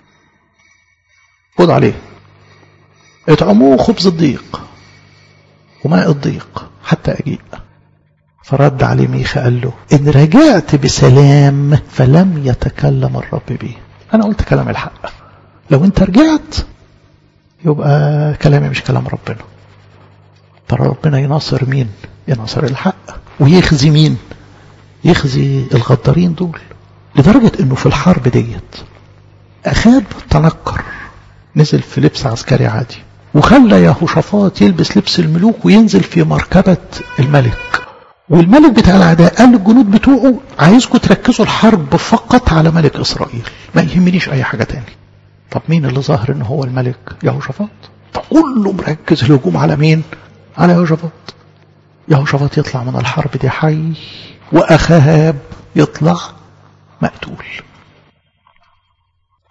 Speaker 1: خد عليه اطعموه خبز الضيق وماء الضيق حتى أجيء فرد عليه ميخا قال له إن رجعت بسلام فلم يتكلم الرب بي أنا قلت كلام الحق لو أنت رجعت يبقى كلامي مش كلام ربنا فربنا يناصر مين يناصر الحق ويخزي مين يخزي الغدارين دول لدرجة انه في الحرب ديت اخاب تنكر نزل في لبس عسكري عادي وخلى يهوشافاط يلبس لبس الملوك وينزل في مركبة الملك والملك بتاع الأعداء قال للجنود بتوعه عايزكم تركزوا الحرب فقط على ملك إسرائيل ما يهمنيش أي حاجة تاني طب مين اللي ظاهر إن هو الملك يهوشافاط فكله مركز الهجوم على مين على يهوشافاط يهوشافاط يطلع من الحرب دي حي وأخاب يطلع مقتول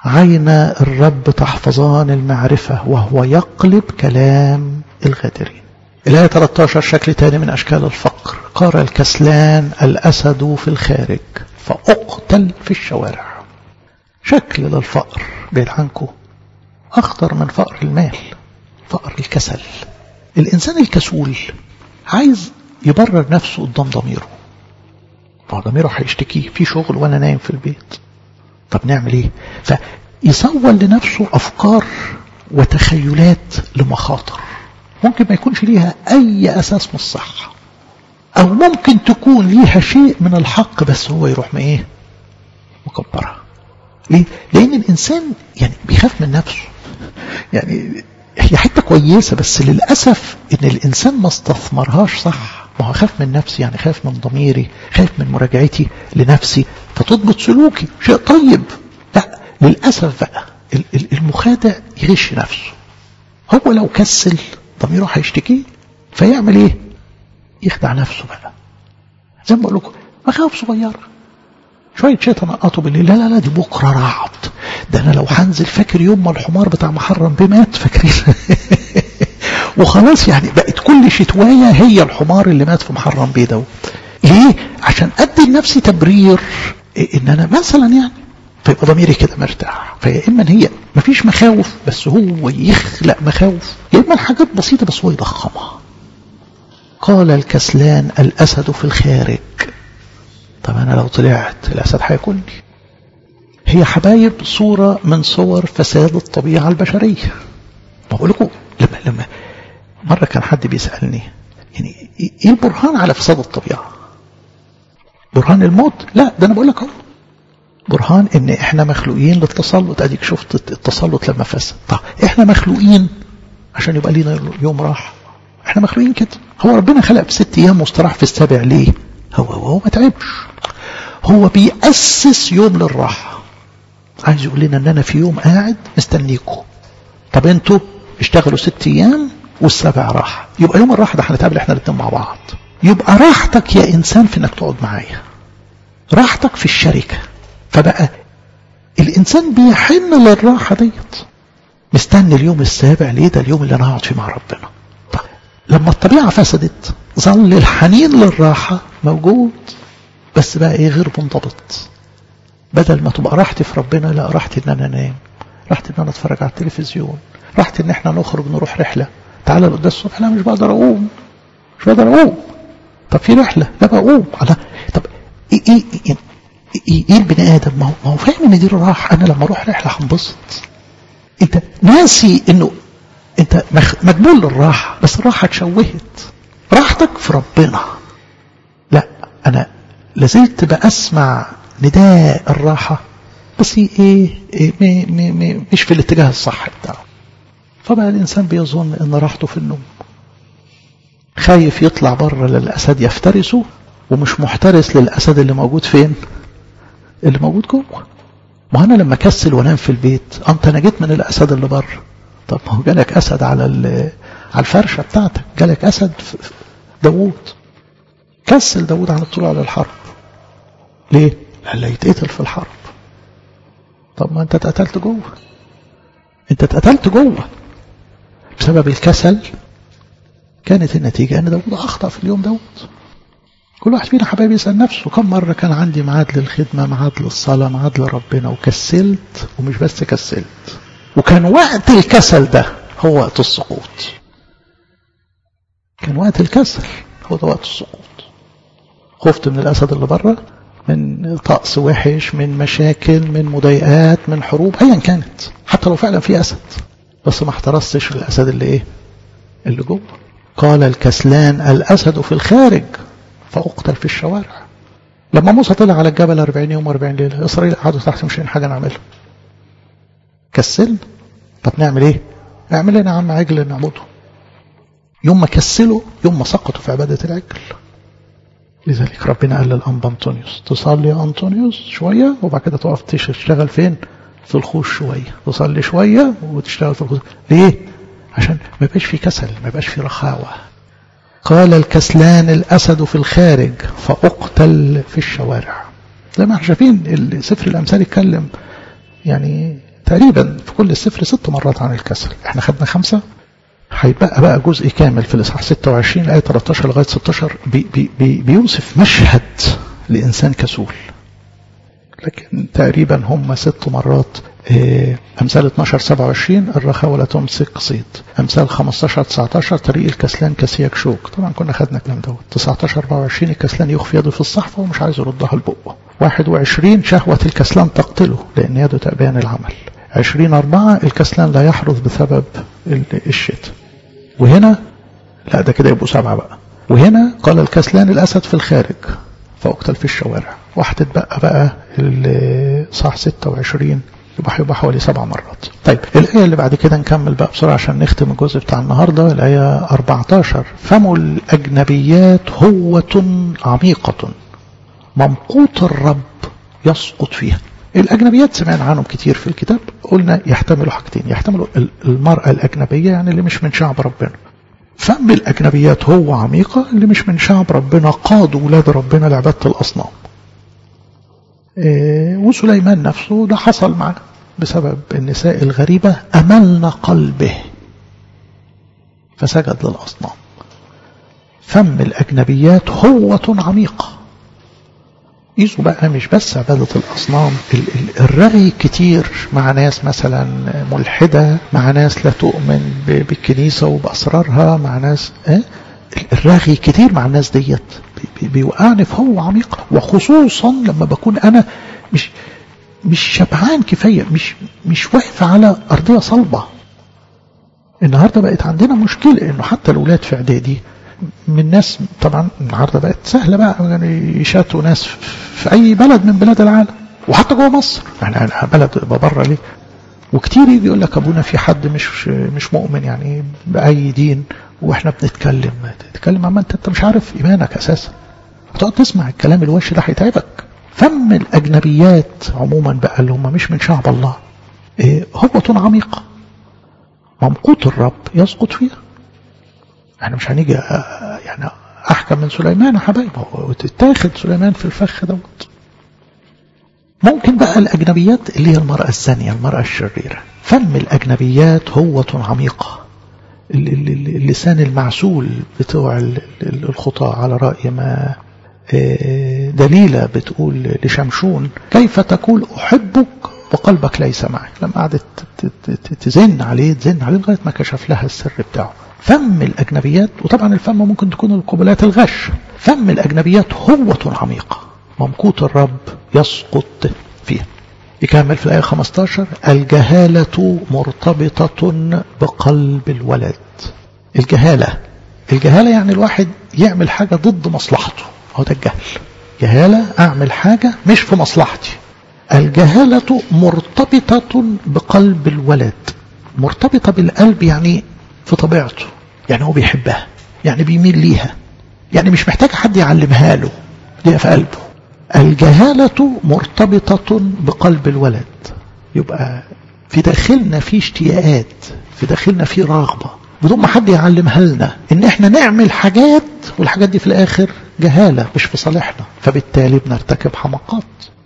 Speaker 1: عين الرب تحفظان المعرفة وهو يقلب كلام الغادرين الآية 13 شكل تاني من أشكال الفقر قال الكسلان الأسد في الخارج فأقتل في الشوارع شكل للفقر بعيد عنكم أخطر من فقر المال فقر الكسل الإنسان الكسول عايز يبرر نفسه قدام ضميره ما ضميره هيشتكيه في شغل وأنا نايم في البيت طب نعمل إيه فيصور لنفسه أفكار وتخيلات لمخاطر ممكن ما يكونش ليها أي أساس من الصحة أو ممكن تكون ليها شيء من الحق بس هو يروح ما إيه مكبرها ليه؟ لأن الإنسان يعني بيخاف من نفسه يعني هي حتة كويسة بس للأسف إن الإنسان ما استثمرهاش صح ما هو خاف من نفسي يعني خاف من ضميري خاف من مراجعتي لنفسي فتضبط سلوكي شيء طيب لا للأسف بقى المخادع يغش نفسه هو لو كسل ضميره هيشتكيه فيعمل ايه يخدع نفسه بقى زي ما بقول لكم مخاوف صغيره شويه شيء تنقطوا بالليل لا لا لا دي بكره رعد ده انا لو هنزل فاكر يوم ما الحمار بتاع محرم بيه مات فاكرين وخلاص يعني بقت كل شتوايه هي الحمار اللي مات في محرم بيه دوت ليه عشان ادي لنفسي تبرير ان انا مثلا يعني فيبقى ضميري كده مرتاح فيا اما هي مفيش مخاوف بس هو يخلق مخاوف يا اما الحاجات بسيطه بس هو يضخمها قال الكسلان الاسد في الخارج طب انا لو طلعت الاسد هياكلني هي حبايب صوره من صور فساد الطبيعه البشريه بقول لكم لما لما مره كان حد بيسالني يعني ايه البرهان على فساد الطبيعه برهان الموت لا ده انا بقول لك اهو برهان ان احنا مخلوقين للتسلط اديك شفت التسلط لما فسد طب احنا مخلوقين عشان يبقى لينا يوم راح احنا مخلوقين كده هو ربنا خلق في ست ايام واستراح في السابع ليه هو هو ما تعبش هو بيأسس يوم للراحة عايز يقول لنا ان انا في يوم قاعد مستنيكم طب انتوا اشتغلوا ست ايام والسابع راحة يبقى يوم الراحة ده هنتقابل احنا الاتنين مع بعض يبقى راحتك يا انسان في انك تقعد معايا راحتك في الشركة فبقى الإنسان بيحن للراحة ديت مستني اليوم السابع ليه ده اليوم اللي أنا هقعد فيه مع ربنا طيب لما الطبيعة فسدت ظل الحنين للراحة موجود بس بقى إيه غير منضبط بدل ما تبقى راحتي في ربنا لا راحتي إن أنا أنام راحتي إن أنا أتفرج على التلفزيون راحتي إن إحنا نخرج نروح رحلة تعالى القداس الصبح لا مش بقدر أقوم مش بقدر أقوم طب في رحلة لا بقوم على طب إيه إيه, إيه ايه البني ادم ما هو ما هو فاهم ان دي الراحه انا لما اروح رحله هنبسط انت ناسي انه انت مجبول للراحه بس الراحه اتشوهت راحتك في ربنا لا انا لازلت باسمع نداء الراحه بس ايه, إيه مي مي مي مش في الاتجاه الصح بتاعه فبقى الانسان بيظن ان راحته في النوم خايف يطلع بره للاسد يفترسه ومش محترس للاسد اللي موجود فين اللي موجود جوه ما انا لما كسل وانام في البيت انت انا جيت من الاسد اللي بره طب ما هو جالك اسد على على الفرشه بتاعتك جالك اسد داوود كسل داوود عن الطلوع للحرب ليه؟ لألا يتقتل في الحرب طب ما انت اتقتلت جوه انت اتقتلت جوه بسبب الكسل كانت النتيجة ان داود اخطأ في اليوم داود كل واحد فينا حبايبي يسأل نفسه كم مرة كان عندي ميعاد للخدمة ميعاد للصلاة ميعاد لربنا وكسلت ومش بس كسلت وكان وقت الكسل ده هو وقت السقوط كان وقت الكسل هو ده وقت السقوط خفت من الأسد اللي بره من طقس وحش من مشاكل من مضايقات من حروب ايا كانت حتى لو فعلا في أسد بس ما احترستش الأسد اللي ايه اللي جوه قال الكسلان الأسد في الخارج فأقتل في الشوارع لما موسى طلع على الجبل 40 يوم 40 ليلة إسرائيل قعدوا تحت مش حاجة نعملها كسلنا طب نعمل ايه اعمل لنا عم عجل نعبده يوم ما كسلوا يوم ما سقطوا في عبادة العجل لذلك ربنا قال للأنبا أنطونيوس تصلي يا أنطونيوس شوية وبعد كده تقف تشتغل فين في الخوش شوية تصلي شوية وتشتغل في الخوش ليه عشان ما يبقاش في كسل ما يبقاش في رخاوة قال الكسلان الأسد في الخارج فأقتل في الشوارع زي ما احنا شايفين سفر الأمثال يتكلم يعني تقريبا في كل السفر ست مرات عن الكسل احنا خدنا خمسة هيبقى بقى جزء كامل في الإصحاح 26 آية 13 لغاية 16 بي بي بي بيوصف مشهد لإنسان كسول لكن تقريبا هم ست مرات إيه أمثال 12 27 الرخاء ولا تمسك صيد أمثال 15 19 طريق الكسلان كسيك شوك طبعا كنا خدنا الكلام دوت 19 24 الكسلان يخفي يده في الصحفة ومش عايز يردها لبقه 21 شهوة الكسلان تقتله لأن يده تأبان العمل 20 4 الكسلان لا يحرث بسبب الشتاء وهنا لا ده كده يبقوا سبعة بقى وهنا قال الكسلان الأسد في الخارج فأقتل في الشوارع واحدة بقى بقى صح 26 يبقى هيبقى حوالي سبع مرات طيب الآية اللي بعد كده نكمل بقى بسرعة عشان نختم الجزء بتاع النهاردة الآية 14 فم الأجنبيات هوة عميقة ممقوت الرب يسقط فيها الأجنبيات سمعنا عنهم كتير في الكتاب قلنا يحتملوا حاجتين يحتملوا المرأة الأجنبية يعني اللي مش من شعب ربنا فم الأجنبيات هو عميقة اللي مش من شعب ربنا قادوا ولاد ربنا لعبادة الأصنام إيه وسليمان نفسه ده حصل معاه بسبب النساء الغريبة أملن قلبه فسجد للأصنام فم الأجنبيات هوة عميقة قيسوا بقى مش بس عبادة الأصنام الرغي كتير مع ناس مثلا ملحدة مع ناس لا تؤمن بالكنيسة وبأسرارها مع ناس اه الرغي كتير مع الناس ديت بيوقعني في هو عميق وخصوصا لما بكون أنا مش مش شبعان كفاية مش مش واقف على أرضية صلبة النهاردة بقت عندنا مشكلة إنه حتى الأولاد في إعدادي من ناس طبعا النهارده بقت سهله بقى يعني يشاتوا ناس في اي بلد من بلاد العالم وحتى جوه مصر يعني انا بلد بره ليه وكتير يجي يقول لك ابونا في حد مش مش مؤمن يعني باي دين واحنا بنتكلم تتكلم عما انت انت مش عارف ايمانك اساسا هتقعد تسمع الكلام الوش ده هيتعبك فم الاجنبيات عموما بقى اللي هم مش من شعب الله إيه هوة عميقه ممقوت الرب يسقط فيها احنا مش هنيجي يعني احكم من سليمان يا حبايبي وتتاخد سليمان في الفخ دوت ممكن بقى الاجنبيات اللي هي المراه الزانيه المراه الشريره فم الاجنبيات هوة عميقه اللسان المعسول بتوع الخطاة على رأي ما دليلة بتقول لشمشون كيف تقول أحبك وقلبك ليس معي لما قعدت تزن عليه تزن عليه لغاية ما كشف لها السر بتاعه فم الأجنبيات وطبعا الفم ممكن تكون القبلات الغش فم الأجنبيات هوة عميقة ممقوت الرب يسقط فيها يكمل في الآية 15 الجهالة مرتبطة بقلب الولد الجهالة الجهالة يعني الواحد يعمل حاجة ضد مصلحته هو ده الجهل جهالة أعمل حاجة مش في مصلحتي الجهالة مرتبطة بقلب الولد مرتبطة بالقلب يعني في طبيعته يعني هو بيحبها يعني بيميل ليها يعني مش محتاج حد يعلمها له دي في قلبه الجهالة مرتبطة بقلب الولد يبقى في داخلنا في اشتياقات في داخلنا في رغبة بدون ما حد يعلمها لنا ان احنا نعمل حاجات والحاجات دي في الاخر جهالة مش في صالحنا فبالتالي بنرتكب حماقات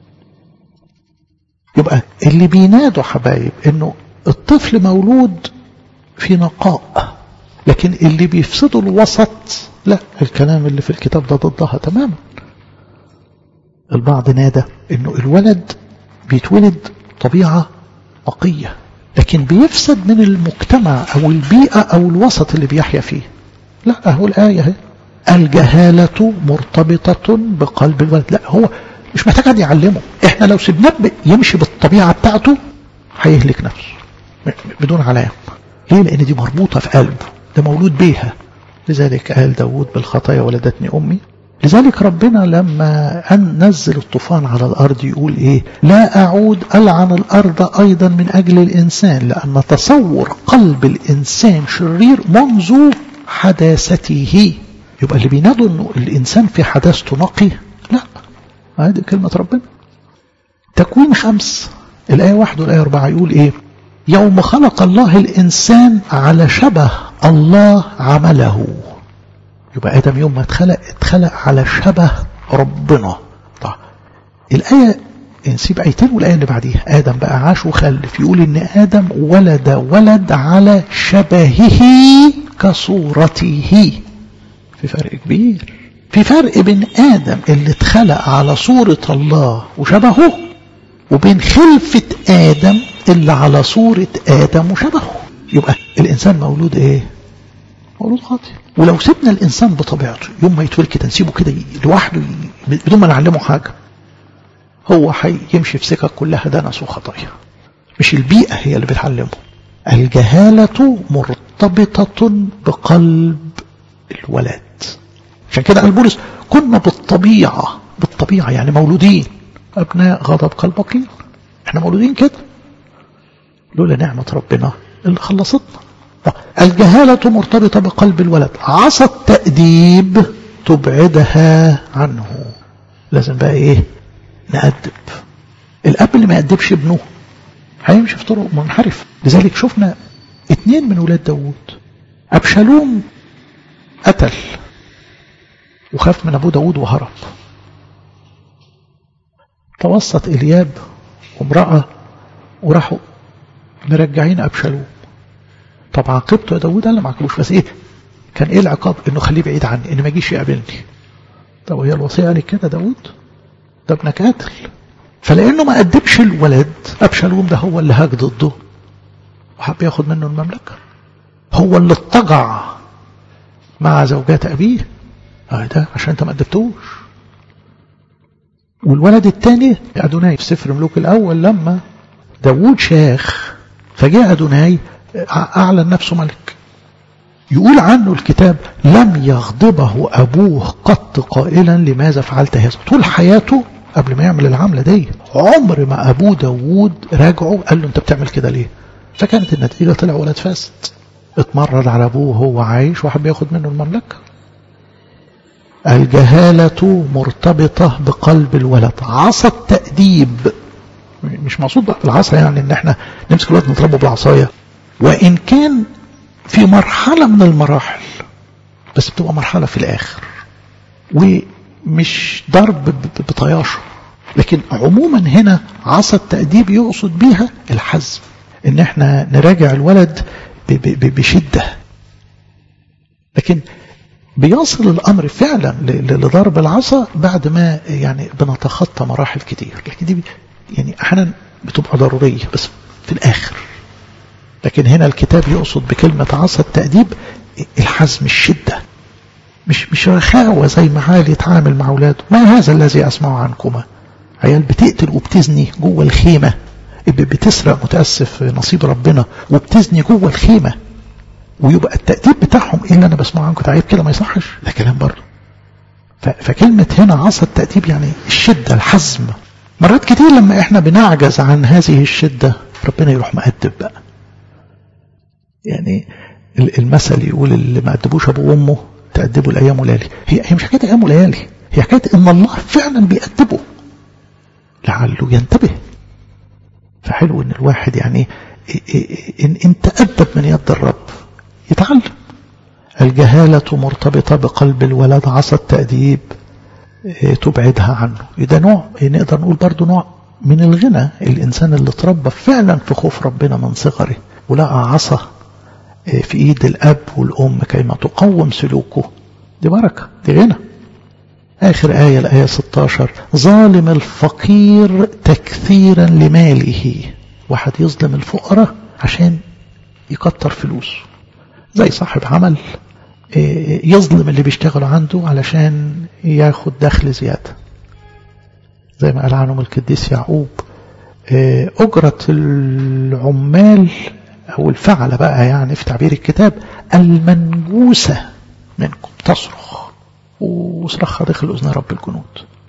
Speaker 1: يبقى اللي بينادوا حبايب انه الطفل مولود في نقاء لكن اللي بيفسدوا الوسط لا الكلام اللي في الكتاب ده ضدها تماما البعض نادى انه الولد بيتولد طبيعة نقية لكن بيفسد من المجتمع او البيئة او الوسط اللي بيحيا فيه لا اهو الآية هي الجهالة مرتبطة بقلب الولد لا هو مش محتاج حد يعلمه احنا لو سيبناه يمشي بالطبيعة بتاعته هيهلك نفسه بدون علام ليه لان دي مربوطة في قلبه ده مولود بيها لذلك قال داود بالخطايا ولدتني امي لذلك ربنا لما أن نزل الطوفان على الأرض يقول إيه لا أعود ألعن الأرض أيضا من أجل الإنسان لأن تصور قلب الإنسان شرير منذ حداثته يبقى اللي بينادوا أنه الإنسان في حداثته نقي لا هذه كلمة ربنا تكوين خمس الآية واحد والآية أربعة يقول إيه يوم خلق الله الإنسان على شبه الله عمله يبقى آدم يوم ما اتخلق اتخلق على شبه ربنا طيب الآية نسيب ايتين والايه اللي بعديها ادم بقى عاش وخلف يقول ان ادم ولد ولد على شبهه كصورته في فرق كبير في فرق بين ادم اللي اتخلق على صوره الله وشبهه وبين خلفه ادم اللي على صوره ادم وشبهه يبقى الانسان مولود ايه مولود خاطئ ولو سيبنا الانسان بطبيعته يوم ما يتولد كده نسيبه كده لوحده بدون ما نعلمه حاجه هو هيمشي في سكك كلها دنس وخطايا مش البيئة هي اللي بتعلمه الجهالة مرتبطة بقلب الولد عشان كده قال بولس كنا بالطبيعة بالطبيعة يعني مولودين أبناء غضب قلبقين احنا مولودين كده لولا نعمة ربنا اللي خلصتنا الجهالة مرتبطة بقلب الولد عصى التأديب تبعدها عنه لازم بقى ايه نأدب الأب اللي ما يأدبش ابنه هيمشي في طرق منحرفة لذلك شفنا اتنين من ولاد داوود أبشالوم قتل وخاف من أبوه داوود وهرب توسط إلياب وامرأة وراحوا مرجعين أبشالوم طب عاقبته يا داوود قال ما عاقبوش بس ايه كان ايه العقاب انه خليه بعيد عني انه ما يجيش يقابلني طب هي الوصيه قالت كده داوود ده ابنك قاتل فلانه ما أدبش الولد ابشالوم ده هو اللي هاج ضده وحب ياخد منه المملكه هو اللي اتجع مع زوجات ابيه اه ده عشان انت ما أدبتوش والولد الثاني أدوناي في سفر ملوك الأول لما داوود شاخ فجاء أدوناي أعلن نفسه ملك يقول عنه الكتاب لم يغضبه أبوه قط قائلا لماذا فعلت هذا طول حياته قبل ما يعمل العملة دي عمر ما أبوه داوود راجعه قال له أنت بتعمل كده ليه فكانت النتيجة طلع ولد فاسد اتمرد على أبوه وهو عايش وحب ياخد منه المملكة الجهالة مرتبطة بقلب الولد عصى التأديب مش مقصود بقى بالعصا يعني ان احنا نمسك الولد نضربه بالعصايه وإن كان في مرحلة من المراحل بس بتبقى مرحلة في الآخر ومش ضرب بطياشه لكن عموما هنا عصا التأديب يقصد بيها الحزم ان احنا نراجع الولد بشدة لكن بيصل الأمر فعلا لضرب العصا بعد ما يعني بنتخطى مراحل كتير لكن دي يعني أحيانا بتبقى ضرورية بس في الآخر لكن هنا الكتاب يقصد بكلمة عصا التأديب الحزم الشدة مش مش رخاوة زي ما عال يتعامل مع أولاده ما هذا الذي أسمعه عنكما عيال بتقتل وبتزني جوه الخيمة بتسرق متأسف نصيب ربنا وبتزني جوه الخيمة ويبقى التأديب بتاعهم ايه اللي انا بسمعه عنكم تعيب كده ما يصحش ده كلام برضه فكلمة هنا عصا التأديب يعني الشدة الحزم مرات كتير لما احنا بنعجز عن هذه الشدة ربنا يروح مأدب بقى يعني المثل يقول اللي ما أدبوش أبوه وأمه تأدبوا الأيام وليالي هي هي مش حكاية أيام وليالي هي حكاية إن الله فعلا بيأدبه لعله ينتبه فحلو إن الواحد يعني إن, إن تأدب من يد الرب يتعلم الجهالة مرتبطة بقلب الولد عصا التأديب تبعدها عنه ده نوع نقدر نقول برضو نوع من الغنى الإنسان اللي اتربى فعلا في خوف ربنا من صغره ولقى عصا في ايد الاب والام كيما تقوم سلوكه دي بركه دي غنى اخر ايه الايه 16 ظالم الفقير تكثيرا لماله واحد يظلم الفقراء عشان يكتر فلوسه زي صاحب عمل يظلم اللي بيشتغلوا عنده علشان ياخد دخل زياده زي ما قال عنهم القديس يعقوب أجرة العمال أو الفعل بقى يعني في تعبير الكتاب المنجوسة منكم تصرخ وصرخها داخل أذن رب الجنود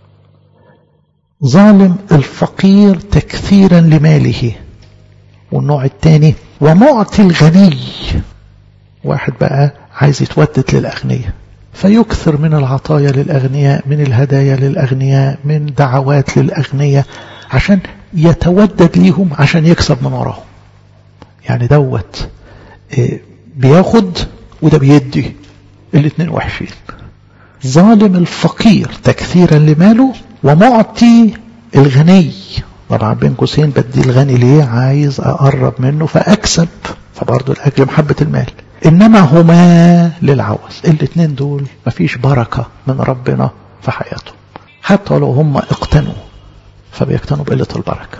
Speaker 1: ظالم الفقير تكثيرا لماله والنوع الثاني ومعطي الغني واحد بقى عايز يتودد للأغنياء فيكثر من العطايا للأغنياء من الهدايا للأغنياء من دعوات للأغنياء عشان يتودد ليهم عشان يكسب من وراهم يعني دوت بياخد وده بيدي الاثنين وحشين ظالم الفقير تكثيرا لماله ومعطي الغني طبعا بين قوسين بدي الغني ليه عايز اقرب منه فاكسب فبرضه الاجل محبه المال انما هما للعوز الاثنين دول مفيش بركه من ربنا في حياتهم حتى لو هم اقتنوا فبيقتنوا بقله البركه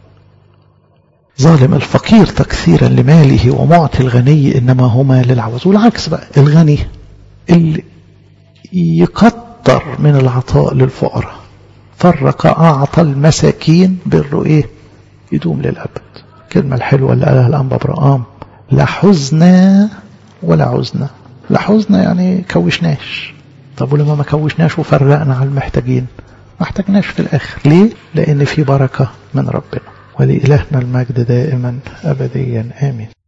Speaker 1: ظالم الفقير تكثيرا لماله ومعطي الغني انما هما للعوز والعكس بقى الغني اللي يكتر من العطاء للفقراء فرق اعطى المساكين بره ايه يدوم للابد الكلمه الحلوه اللي قالها الانبا ابراهام لا حزن ولا عزنا لا حزن يعني كوشناش طب ولما ما كوشناش وفرقنا على المحتاجين ما احتاجناش في الاخر ليه لان في بركه من ربنا ولإلهنا المجد دائما أبديا آمين